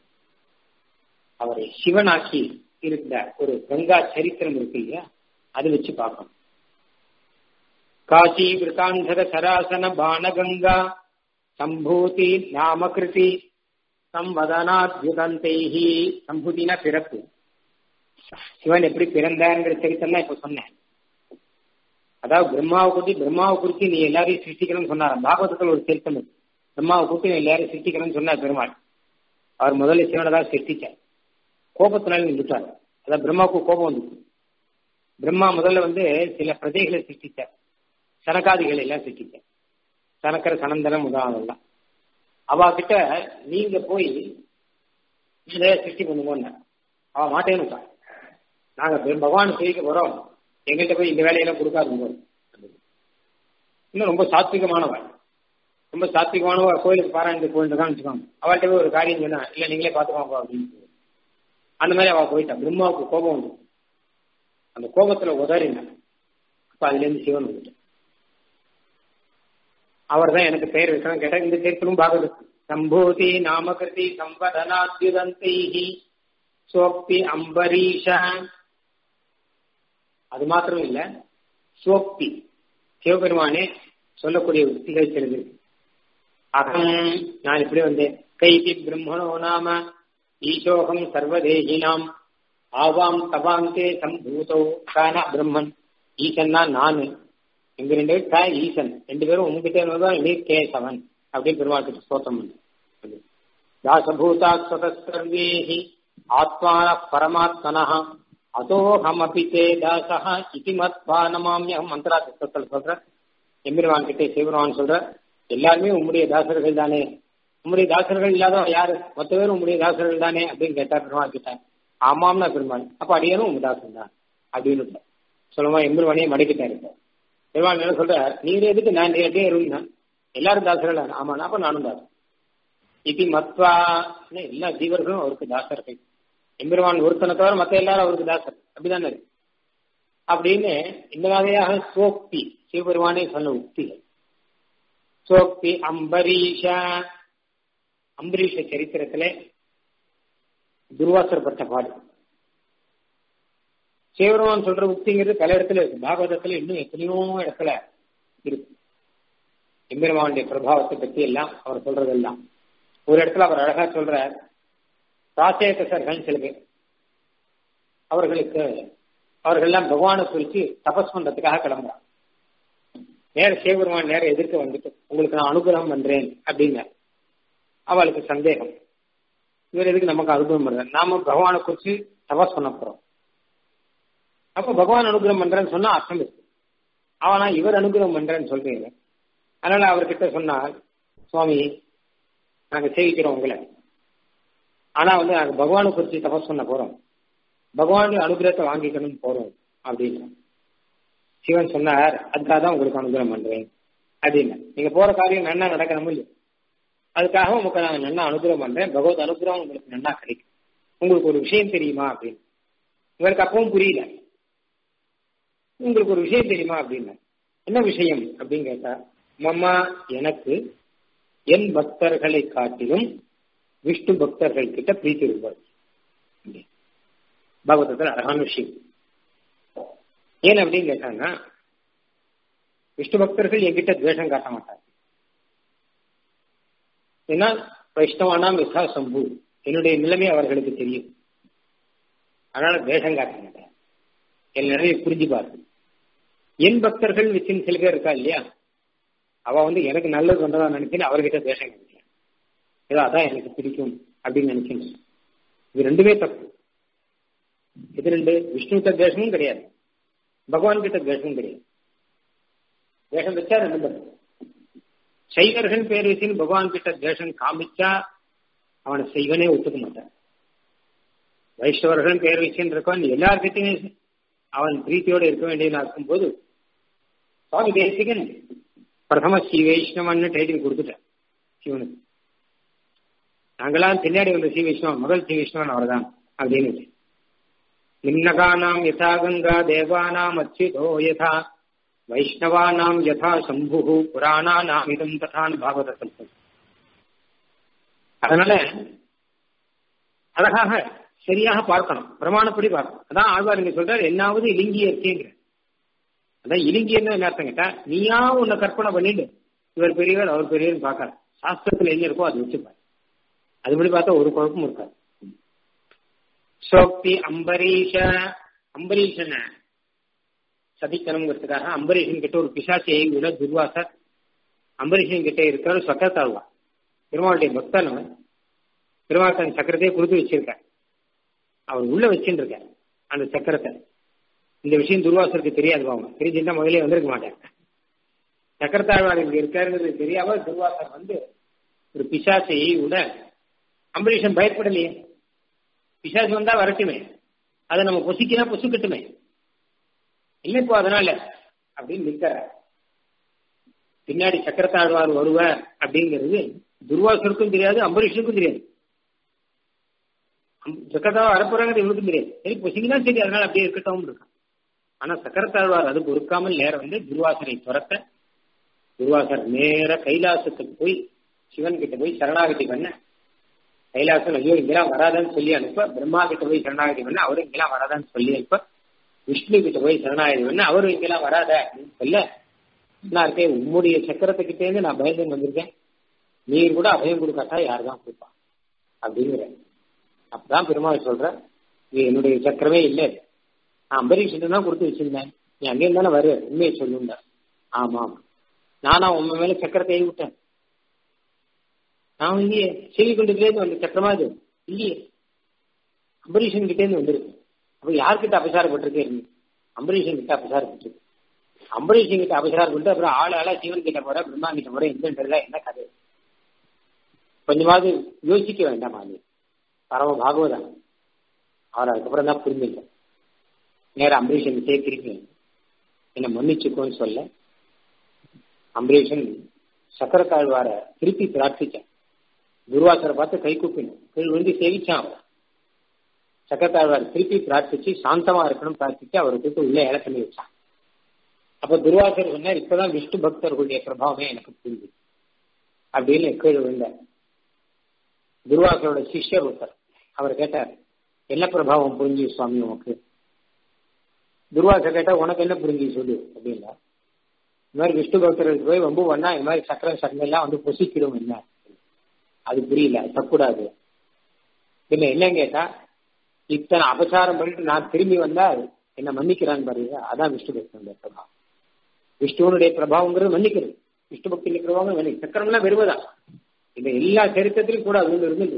அவரை சிவனாக்கி இருந்த ஒரு கங்கா சரித்திரம் இருக்கு இல்லையா அது வச்சு பார்க்கணும் காசி விருத்தாந்தர சராசன பானகங்கா சம்பூதி நாமகிருதி சம்வதனாத்யுதந்தைஹி சம்பூதினா பிறப்பு சிவன் எப்படி பிறந்தாருங்கிற சரித்திரம் இப்ப சொன்னேன் அதாவது பிரம்மாவை கூட்டி பிரம்மாவை குறித்து நீ எல்லாரையும் சிருஷ்டிக்கணும்னு சொன்னார் பாகவதத்தில் ஒரு திருத்தம் இருக்கு பிரம்மாவை கூட்டி நீ எல்லாரையும் சிருஷ்டிக்கணும்னு சொன்னார் பெருமாள் அவர் முதல்ல சிவனை தான் சிருஷ்டிச்சார் கோபத்தினால நின்றுட்டார் அதான் பிரம்மாவுக்கு கோபம் வந்துச்சு பிரம்மா முதல்ல வந்து சில பிரஜைகளை சிருஷ்டிச்சார் சனகாதிகளை எல்லாம் சிருஷ்டிச்சார் சனக்கர சனந்தனம் முதலாம் அவ கிட்ட நீங்க போய் இதை சிருஷ்டி பண்ணுவோன்னு அவ மாட்டேன்னு நாங்க பகவான் சேவிக்க போறோம் எங்கள்கிட்ட போய் இந்த வேலையெல்லாம் கொடுக்காதுங்க இன்னும் ரொம்ப சாத்விகமானவள் ரொம்ப சாத்விகமானவ கோயிலுக்கு பாராயணத்துக்கு போயிட்டு தான் வச்சுக்கோங்க அவள்கிட்ட போய் ஒரு காரியம் சொன்னா இல்ல நீங்களே பாத்துக்கோங்க அப்படின்னு அந்த மாதிரி அவ போயிட்டா பிரம்மாவுக்கு கோபம் வந்து அந்த கோபத்துல உதறினான் அப்ப அதுல இருந்து சிவன் வந்துட்டு அவர் தான் எனக்கு பெயர் வைக்கணும் கேட்டா இந்த சேர்க்கணும் பாகவத் சம்பூதி நாமகிருதி சம்பதனாத்யுதந்தைஹி சோக்தி அம்பரீஷ அது மாத்திரம் இல்ல சோக்தி சிவபெருமானே சொல்லக்கூடிய உத்திகள் சிலது அகம் நான் இப்படி வந்தேன் கைதி பிரம்மணோ நாம ஈசோகம் சர்வதேகினாம் ஆவாம் தவாந்தே சம்பூதோ கானா பிரம்மன் ஈசன் தான் நானு எங்க ரெண்டு பேரும் கா ஈசன் ரெண்டு பேரும் உங்ககிட்ட தான் நீ கேசவன் அப்படின்னு பெருமாள் கிட்ட ஸ்தோத்திரம் பண்ணு தாசபூதா ஸ்வதஸ்தர்வேஹி ஆத்மான பரமாத்மனா அதோஹமபி தே தாசா இதி மத்வா நமாமியம் மந்திரா திட்டத்தில் சொல்ற எம்பெருமான் கிட்டே சிவபெருமான் சொல்ற எல்லாருமே உம்முடைய தாசர்கள் தானே உம்முடைய தாசர்கள் இல்லாத யாரு மொத்த பேரும் உம்முடைய தாசர்கள் தானே அப்படின்னு கேட்டா பெருமாள் கிட்ட ஆமாம்னா பெருமாள் அப்ப அடியாரும் உங்க தாசன் தான் அப்படின்னு சொல்லுமா எம்பெருமானையே மடக்கிட்டாரு பெருமாள் என்ன சொல்ற நீங்க எதுக்கு நான் நேரடியே இருந்தான் எல்லாரும் தாசர்கள் ஆமா அப்ப நானும் தாசன் இது மத்வா எல்லா ஜீவர்களும் அவருக்கு தாசர்கள் எம்பெருமான் ஒருத்தனை தவிர மத்த எல்லாரும் அவருக்கு தாசர் அப்படிதானே அப்படின்னு இந்த வகையாக சோக்தி சிவபெருமானே சொன்ன உக்திகள் சோக்தி அம்பரீஷ அம்பரீஷ சரித்திரத்திலே துர்வாசரப்பட்ட பாடு சிவபெருமான் சொல்ற உக்திங்கிறது பல இடத்துல இருக்கு பாகவதத்துல இன்னும் எத்தனையோ இடத்துல இருக்கு எம்பெருமானுடைய பிரபாவத்தை பத்தி எல்லாம் அவர் சொல்றதெல்லாம் ஒரு இடத்துல அவர் அழகா சொல்ற ராசேகசர்கள் சில பேர் அவர்களுக்கு அவர்கள்லாம் பகவானை குறித்து தபஸ் பண்றதுக்காக கிளம்புறாங்க நேர சிவபெருமான் நேர எதிர்க்க வந்துட்டு உங்களுக்கு நான் அனுகிரகம் பண்றேன் அப்படிங்க அவளுக்கு சந்தேகம் இவர் எதுக்கு நமக்கு அனுகிரகம் பண்ற நாம பகவானை குறிச்சு தபஸ் பண்ண போறோம் அப்ப பகவான் அனுகிரகம் பண்றேன்னு சொன்னா அர்த்தம் இருக்கு அவனா இவர் அனுகிரகம் பண்றேன்னு சொல்றீங்க அதனால அவர்கிட்ட சொன்னால் சுவாமி நாங்க சேவிக்கிறோம் உங்களை ஆனா வந்து நாங்க பகவானை குறிச்சு தபஸ் பண்ண போறோம் பகவானுடைய அனுகிரகத்தை வாங்கிக்கணும்னு போறோம் அப்படின்னு சிவன் சொன்னார் அதுக்காக தான் உங்களுக்கு அனுகிரகம் பண்றேன் அப்படின்னு நீங்க போற காரியம் நன்னா நடக்கணும் இல்லையா அதுக்காக உங்களுக்கு நான் நன்னா அனுகிரகம் பண்றேன் பகவத் அனுகிரகம் உங்களுக்கு நன்னா கிடைக்கும் உங்களுக்கு ஒரு விஷயம் தெரியுமா அப்படின்னு இவருக்கு அப்பவும் புரியல உங்களுக்கு ஒரு விஷயம் தெரியுமா அப்படின்னு என்ன விஷயம் அப்படின்னு கேட்டா மம்மா எனக்கு என் பக்தர்களை காட்டிலும் விஷ்ணு பக்தர்கள் கிட்ட பிரீத்தி இருப்பார் பாகவதத்தில் அழகான விஷயம் ஏன் அப்படின்னு கேட்டாங்கன்னா விஷ்ணு பக்தர்கள் என்கிட்ட துவேஷம் காட்ட மாட்டாங்க ஏன்னா வைஷ்ணவானாம் யசா சம்பு என்னுடைய நிலைமை அவர்களுக்கு தெரியும் அதனால துவேஷம் காட்ட மாட்டேன் என் நிலையை புரிஞ்சுப்பாரு என் பக்தர்கள் வித்தின் சில பேர் இருக்கா இல்லையா அவ வந்து எனக்கு நல்லது வந்ததா நினைச்சுன்னு அவர்கிட்ட துவேஷம் காமிக்கலாம் ஏதோ அதான் எனக்கு பிடிக்கும் அப்படின்னு நினைக்கணும் இது ரெண்டுமே தப்பு இது ரெண்டு விஷ்ணு கிட்ட துவேஷமும் கிடையாது பகவான் கிட்ட துவேஷமும் கிடையாது துவேஷம் வச்சா ரெண்டு தப்பு சைவர்கள் பேர் வச்சுன்னு பகவான் கிட்ட துவேஷம் காமிச்சா அவனை செய்வனே ஒத்துக்க மாட்டான் வைஷ்ணவர்கள் பேர் வச்சுன்னு இருக்கவன் எல்லார்கிட்டையுமே அவன் பிரீத்தியோடு இருக்க வேண்டியதா இருக்கும்போது சுவாமி தேசிகன் பிரதம ஸ்ரீ வைஷ்ணவன் டைட்டில் கொடுத்துட்டேன் சிவனுக்கு நாங்களாம் பின்னாடி வந்த ஸ்ரீ வைஷ்ணவன் முதல் ஸ்ரீ வைஷ்ணவன் அவர்தான் அப்படின்னு நிம்னகானாம் யதா கங்கா தேவானாம் அச்சுதோ யதா வைஷ்ணவானாம் யதா சம்பு புராணானாம் இதம் ததான் பாகவத சம்பம் அதனால அழகாக சரியாக பார்க்கணும் பிரமாணப்படி பார்க்கணும் அதான் ஆழ்வார் இங்க சொல்றாரு என்னாவது இலிங்கி இருக்கேங்கிற அதான் இலிங்கியன்னு என்ன அர்த்தம் கேட்டா நீயா உன்னை கற்பனை பண்ணிட்டு இவர் பெரியவர் அவர் பெரியவர் பார்க்கல சாஸ்திரத்துல என்ன இருக்கோ அது வச்சுப்பாரு அதுபடி பார்த்தா ஒரு குழப்பமும் இருக்காது சோக்தி அம்பரீஷ அம்பரீஷனை சதிக்கணுங்கிறதுக்காக அம்பரீஷன் கிட்ட ஒரு பிசாசியை விட துர்வாசர் அம்பரீஷன் கிட்ட இருக்கிற சொக்கத்தாழ்வா பெருமாளுடைய பக்தன் அவன் பெருமாள் தன் சக்கரத்தையே கொடுத்து வச்சிருக்கார் அவர் உள்ள வச்சுட்டு இருக்கார் அந்த சக்கரத்தை இந்த விஷயம் துர்வாசருக்கு தெரியாது பாவம் தெரிஞ்சுட்டா முதலே வந்திருக்க மாட்டேன் சக்கரத்தாழ்வார் இங்க இருக்காருங்கிறது தெரியாம துர்வாசர் வந்து ஒரு பிசாசையை விட அம்பரீஷன் பயப்படலையே பிசாசு வந்தா வரட்டுமே அதை நம்ம பொசிக்கினா பொசுக்கட்டுமே இல்லை இப்போ அதனால அப்படின்னு நிற்கிற பின்னாடி சக்கரத்தாழ்வார் வருவார் அப்படிங்கிறது துர்வாசருக்கும் தெரியாது அம்பரீஷனுக்கும் தெரியாது சக்கரத்தாழ்வார் வரப்போறாங்கிறது இவனுக்கும் தெரியாது சரி பொசிங்கன்னா சரி அதனால அப்படியே இருக்கட்டும் இருக்கான் ஆனா சக்கரத்தாழ்வார் அது பொறுக்காமல் நேரம் வந்து துர்வாசனை துரத்த துர்வாசர் நேர கைலாசத்துக்கு போய் சிவன் கிட்ட போய் சரணாகதி பண்ண கைலாசம் ஐயோ இங்கெல்லாம் வராதான்னு சொல்லி அனுப்ப பிரம்மா கிட்ட போய் சரணாகதி பண்ண அவரும் இங்கெல்லாம் வராதான்னு சொல்லி அனுப்ப விஷ்ணு கிட்ட போய் சரணாகதி பண்ண அவரும் இங்கெல்லாம் வராத அப்படின்னு சொல்ல நான் இருக்கேன் உம்முடைய சக்கரத்துக்கிட்டே இருந்து நான் பயந்து வந்திருக்கேன் நீர் கூட அபயம் கொடுக்காட்டா யார் தான் கொடுப்பா அப்படிங்கிற அப்பதான் பெருமாள் சொல்ற இது என்னுடைய சக்கரமே இல்லை நான் அம்பரீஷன் தான் கொடுத்து வச்சிருந்தேன் நீ அங்கே தானே வரு உண்மையை சொல்லுங்க ஆமாம் நானா உண்மை மேல சக்கரத்தை விட்டேன் நான் இல்லையே செய்தி கொண்டு வந்த சக்கரமா இது இல்லையே அம்பரீஷன் கிட்டே இருந்து வந்திருக்கு அப்ப யார்கிட்ட அபசாரப்பட்டிருக்கே நீ அம்பரீஷன் கிட்ட அபசாரப்பட்டிருக்கு அம்பரீஷன் கிட்ட அபசாரப்பட்டு அப்புறம் ஆள் ஆளா சிவன் கிட்ட போற பிரம்மா கிட்ட போற எந்தன்றதுல என்ன கதை கொஞ்சமாவது யோசிக்க வேண்டாமா நீ பரம பாகவதன் அவர் அதுக்கப்புறம் தான் புரிஞ்சில்லை நேரம் அம்பரீஷன் கிட்டே திருப்பி என்ன மன்னிச்சுக்கோன்னு சொல்ல அம்பரீஷன் சக்கரத்தாழ்வார திருப்பி பிரார்த்திச்சான் துர்வாசரை பார்த்து கை கூப்பினோம் கீழ் விழுந்து சேவிச்சான் அவன் சக்கரத்தாழ்வார் திருப்பி பிரார்த்திச்சு சாந்தமா இருக்கணும் பிரார்த்திச்சு அவரை கூட்டு உள்ள ஏல பண்ணி வச்சான் அப்ப துர்வாசர் சொன்னார் இப்பதான் விஷ்ணு பக்தர்களுடைய பிரபாவமே எனக்கு புரிஞ்சு அப்படின்னு கீழ் விழுந்தார் துர்வாசரோட சிஷ்யர் ஒருத்தர் அவர் கேட்டார் என்ன பிரபாவம் புரிஞ்சு சுவாமி உனக்கு துர்வாசர் கேட்டா உனக்கு என்ன புரிஞ்சு சொல்லு அப்படின்னா இந்த மாதிரி விஷ்ணு பக்தர்களுக்கு போய் ரொம்ப பண்ணா இந்த மாதிரி சக்கரம் சக்கரம் எல்லாம் வந்து பொசிக்கிடும் என்ன அது புரியல தக்கூடாது இல்ல என்னன்னு கேட்டா இத்தனை அபசாரம் பண்ணிட்டு நான் திரும்பி வந்தா என்ன மன்னிக்கிறான்னு பாருங்க அதான் விஷ்ணு பக்தனுடைய பிரபாவம் விஷ்ணுவனுடைய பிரபாவங்கிறது மன்னிக்கிறது விஷ்ணு பக்தியுடைய பிரபாவம் மன்னி சக்கரம்லாம் வெறுவதான் இந்த எல்லா சரித்திரத்திலும் கூட அது ஒன்று இருந்தது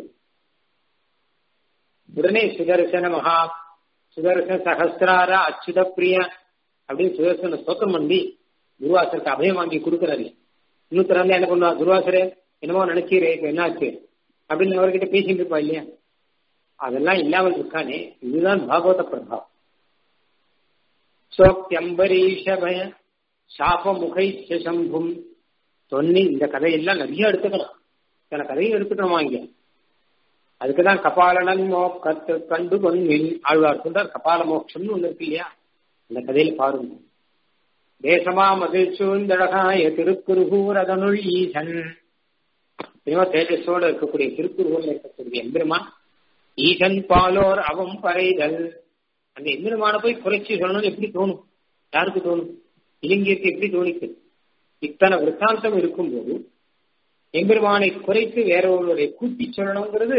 உடனே சுதர்சன மகா சுதர்சன சகசிரார அச்சுத பிரிய அப்படின்னு சுதர்சன ஸ்தோத்திரம் பண்ணி துர்வாசருக்கு அபயம் வாங்கி கொடுக்குறாரு இன்னொருத்தர் வந்து என்ன பண்ணுவா துர்வாசரே என்னமோ நினைச்சீரே இப்ப என்னாச்சு அப்படின்னு அவர்கிட்ட பேசிட்டு இருப்பா இல்லையா அதெல்லாம் இல்லாமல் இருக்கானே இதுதான் பாகவத பிரபாவம் சோக்தியம்பரீஷபய சாப முகை சம்பும் சொன்னி இந்த கதையெல்லாம் நிறைய எடுத்துக்கணும் சில கதையும் எடுத்துக்கணுமா இங்க அதுக்குதான் கபாலனன் மோக்கத்து கண்டு கொன்னில் ஆழ்வார் சொல்றார் கபால மோட்சம்னு ஒண்ணு இருக்கு இல்லையா இந்த கதையில பாருங்க தேசமா மகிழ் சூழ்ந்தழகாய திருக்குறுகூர் அதனுள் ஈசன் சினிமா தேஜஸோட இருக்கக்கூடிய திருக்குறுகூர்ல இருக்கக்கூடிய எம்பெருமான் ஈசன் பாலோர் அவம் பறைதல் அந்த எம்பெருமான போய் குறைச்சி சொல்லணும்னு எப்படி தோணும் யாருக்கு தோணும் இலங்கைக்கு எப்படி தோணிக்கு இத்தனை விற்த்தாந்தம் இருக்கும்போது எம்பெருமானை குறைத்து வேற ஒருவரை கூட்டி சொல்லணுங்கிறது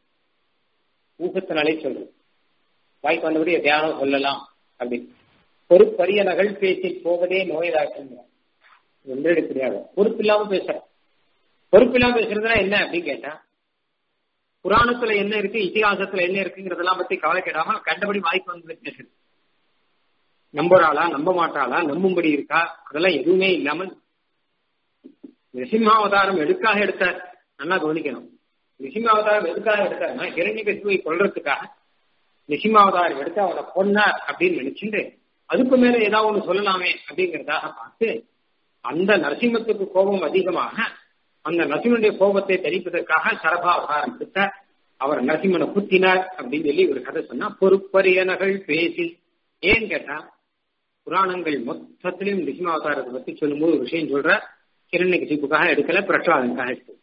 ஊகத்தினாலே சொல்றது வாய்க்கு வந்தபடி தியானம் சொல்லலாம் அப்படின்னு பொறுப்பரிய நகல் பேசி போவதே நோயதாக்குங்க ஒன்றே கிடையாது பொறுப்பு இல்லாம பேசுறேன் பொறுப்பு இல்லாம பேசுறதுனா என்ன அப்படின்னு கேட்டா புராணத்துல என்ன இருக்கு இதிகாசத்துல என்ன இருக்குங்கிறதெல்லாம் பத்தி கவலை கேடாம கண்டபடி வாய்ப்பு வந்து பேசுறது நம்புறாளா நம்ப மாட்டாளா நம்பும்படி இருக்கா அதெல்லாம் எதுவுமே இல்லாமல் நிசிம்மாவதாரம் எதுக்காக எடுத்தார் நல்லா கவனிக்கணும் நிசிம்மாவதாரம் எதுக்காக எடுத்தாருன்னா இரண்ய கசிவை கொள்றதுக்காக நிசிம்மாவதாரம் எடுத்து அவனை கொன்னார் அப்படின்னு நினைச்சுட்டு அதுக்கு மேல ஏதாவது ஒண்ணு சொல்லலாமே அப்படிங்கறதாக பார்த்து அந்த நரசிம்மத்துக்கு கோபம் அதிகமாக அந்த நரசிம்மனுடைய கோபத்தை தரிப்பதற்காக சரபா அவதாரம் எடுத்த அவர் நரசிம்மனை குத்தினார் அப்படின்னு சொல்லி ஒரு கதை சொன்னா பொறுப்பரியனகள் பேசி ஏன்னு கேட்டா புராணங்கள் மொத்தத்திலையும் நிசிமாவதாரத்தை பத்தி சொல்லும்போது ஒரு விஷயம் சொல்ற கிரண்ய கசிப்புக்காக எடுக்கல பிரகலாதனுக்காக எடுத்து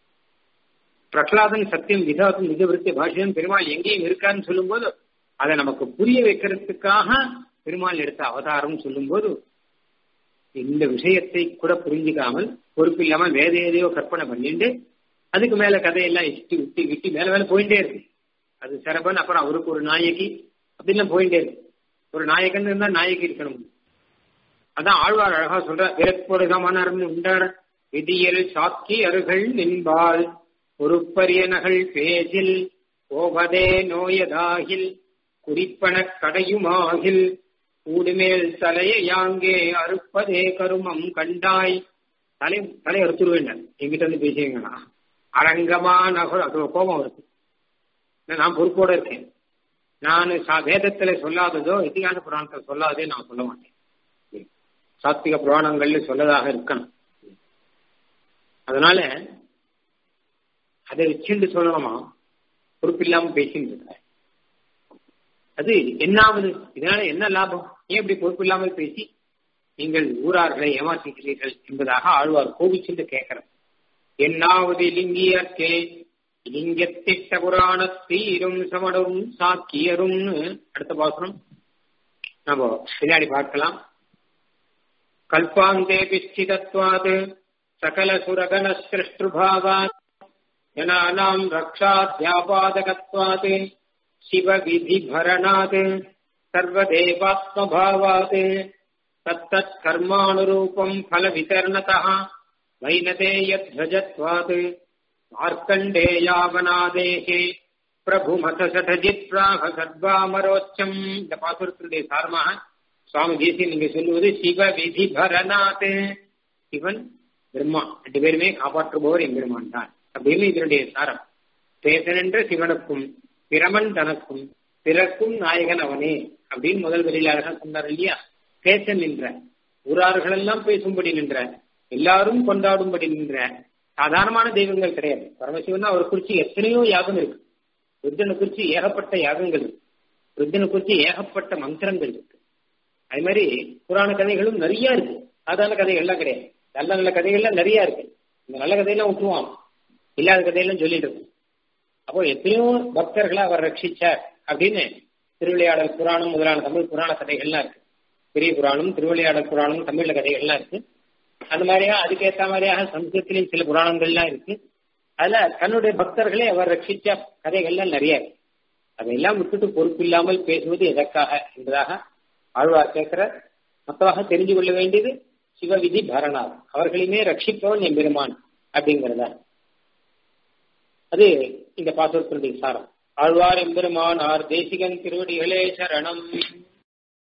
பிரகலாதன் சத்தியம் விதாத்தும் நிஜவிருத்தி பாஷ்யம் பெருமாள் எங்கேயும் இருக்கான்னு சொல்லும்போது அதை நமக்கு புரிய வைக்கிறதுக்காக பெருமாள் எடுத்த அவதாரம் சொல்லும்போது இந்த விஷயத்தை கூட புரிஞ்சுக்காமல் பொறுப்பு இல்லாமல் வேத எதையோ கற்பனை பண்ணிட்டு அதுக்கு மேல கதையெல்லாம் இஷ்டி விட்டி விட்டி மேல மேல போயிட்டே இருக்கு அது சிறப்பன் அப்புறம் அவருக்கு ஒரு நாயகி அப்படின்லாம் போயிட்டே இருக்கு ஒரு நாயகன் இருந்தா நாயகி இருக்கணும் அதான் ஆழ்வார் அழகா சொல்ற விரற்பொடுகமனர்ந்து உண்டார் விதியல் சாக்கி அருகள் நின்பால் பொறுப்பரிய நகல் பேசில் போவதே நோயதாகில் குறிப்பன கடையுமாகில் கூடுமேல் தலையை யாங்கே அறுப்பதே கருமம் கண்டாய் தலை தலை அறுத்துருவேன் எங்கிட்ட வந்து பேசுவீங்களா அரங்கமா நகர் அது கோபம் இருக்கு நான் பொறுப்போட இருக்கேன் நான் வேதத்துல சொல்லாததோ இத்திகாச புராணத்துல சொல்லாததே நான் சொல்ல மாட்டேன் சாத்விக புராணங்கள்ல சொல்லதாக இருக்கணும் அதனால அதை வச்சுட்டு சொல்லணுமா பொறுப்பில்லாம பேசிட்டு இருக்க அது என்னாவது இதனால என்ன லாபம் ஏன் இப்படி பொறுப்பு இல்லாமல் பேசி நீங்கள் ஊரார்களை ஏமாற்றுகிறீர்கள் என்பதாக ஆழ்வார் கோபிச்சுட்டு கேட்கிறார் என்னாவது லிங்கியர்க்கே லிங்கத்திட்ட புராணத்தீரும் சமடும் சாக்கியரும் அடுத்த பாசனம் நம்ம பின்னாடி பார்க்கலாம் கல்பாந்தே பிச்சிதத்வாது சகல சுரகண சிருஷ்டுபாவாத் ஜனானாம் ரக்ஷாத்யாபாதகத்வாத் शिवविधिभरणात् सर्वदेवात्मभावात् तत्तत् कर्मानुरूपम् फलवितरणतः वैनतेयध्वजत्वात् மார்க்கண்டேயாவனாதேகே பிரபுமத சடஜித் பிராக சர்வாமரோச்சம் இந்த பாசுரத்தினுடைய சாரமாக சுவாமி தேசியன் நீங்க சொல்லுவது சிவ விதி பரநாத் சிவன் பிரம்மா ரெண்டு பேருமே காப்பாற்றுபவர் எம்பெருமான் தான் அப்படின்னு இதனுடைய சாரம் பேசனென்ற சிவனுக்கும் பிரமன் தனக்கும் பிறக்கும் நாயகன் அவனே அப்படின்னு முதல் வரியில் அழகா சொன்னார் இல்லையா பேச நின்ற ஊரார்கள் எல்லாம் பேசும்படி நின்ற எல்லாரும் கொண்டாடும்படி நின்ற சாதாரணமான தெய்வங்கள் கிடையாது பரமசிவன் அவர் குறிச்சு எத்தனையோ யாகம் இருக்கு ருத்தனை குறிச்சு ஏகப்பட்ட யாகங்கள் இருக்கு ருத்தனை குறிச்சு ஏகப்பட்ட மந்திரங்கள் இருக்கு அது மாதிரி புராண கதைகளும் நிறைய இருக்கு சாதாரண கதைகள்லாம் கிடையாது நல்ல நல்ல கதைகள்லாம் நிறைய இருக்கு இந்த நல்ல கதையெல்லாம் விட்டுருவான் இல்லாத கதையெல்லாம் சொல்லிட்டு இருக்கும் அப்போ எத்தனையோ பக்தர்களை அவர் ரட்சிச்சார் அப்படின்னு திருவிளையாடல் புராணம் முதலான தமிழ் புராண கதைகள்லாம் இருக்கு பெரிய புராணம் திருவிளையாடல் புராணம் தமிழ்ல கதைகள்லாம் இருக்கு அந்த மாதிரியா அதுக்கேற்ற மாதிரியாக சம்ஸ்கிருத்திலையும் சில புராணங்கள்லாம் இருக்கு அதுல தன்னுடைய பக்தர்களை அவர் ரட்சிச்ச கதைகள்லாம் நிறைய இருக்கு அதையெல்லாம் விட்டுட்டு பொறுப்பு இல்லாமல் பேசுவது எதற்காக என்பதாக ஆழ்வார் கேட்கிற மொத்தமாக தெரிஞ்சு கொள்ள வேண்டியது சிவவிதி பரணார் அவர்களையுமே ரட்சிப்பவன் எம்பெருமான் அப்படிங்கிறதா அது இந்த பாசுரத்தினுடைய சாரம் ஆழ்வார் எம்பெருமான் ஆர் தேசிகன் திருவடிகளே சரணம்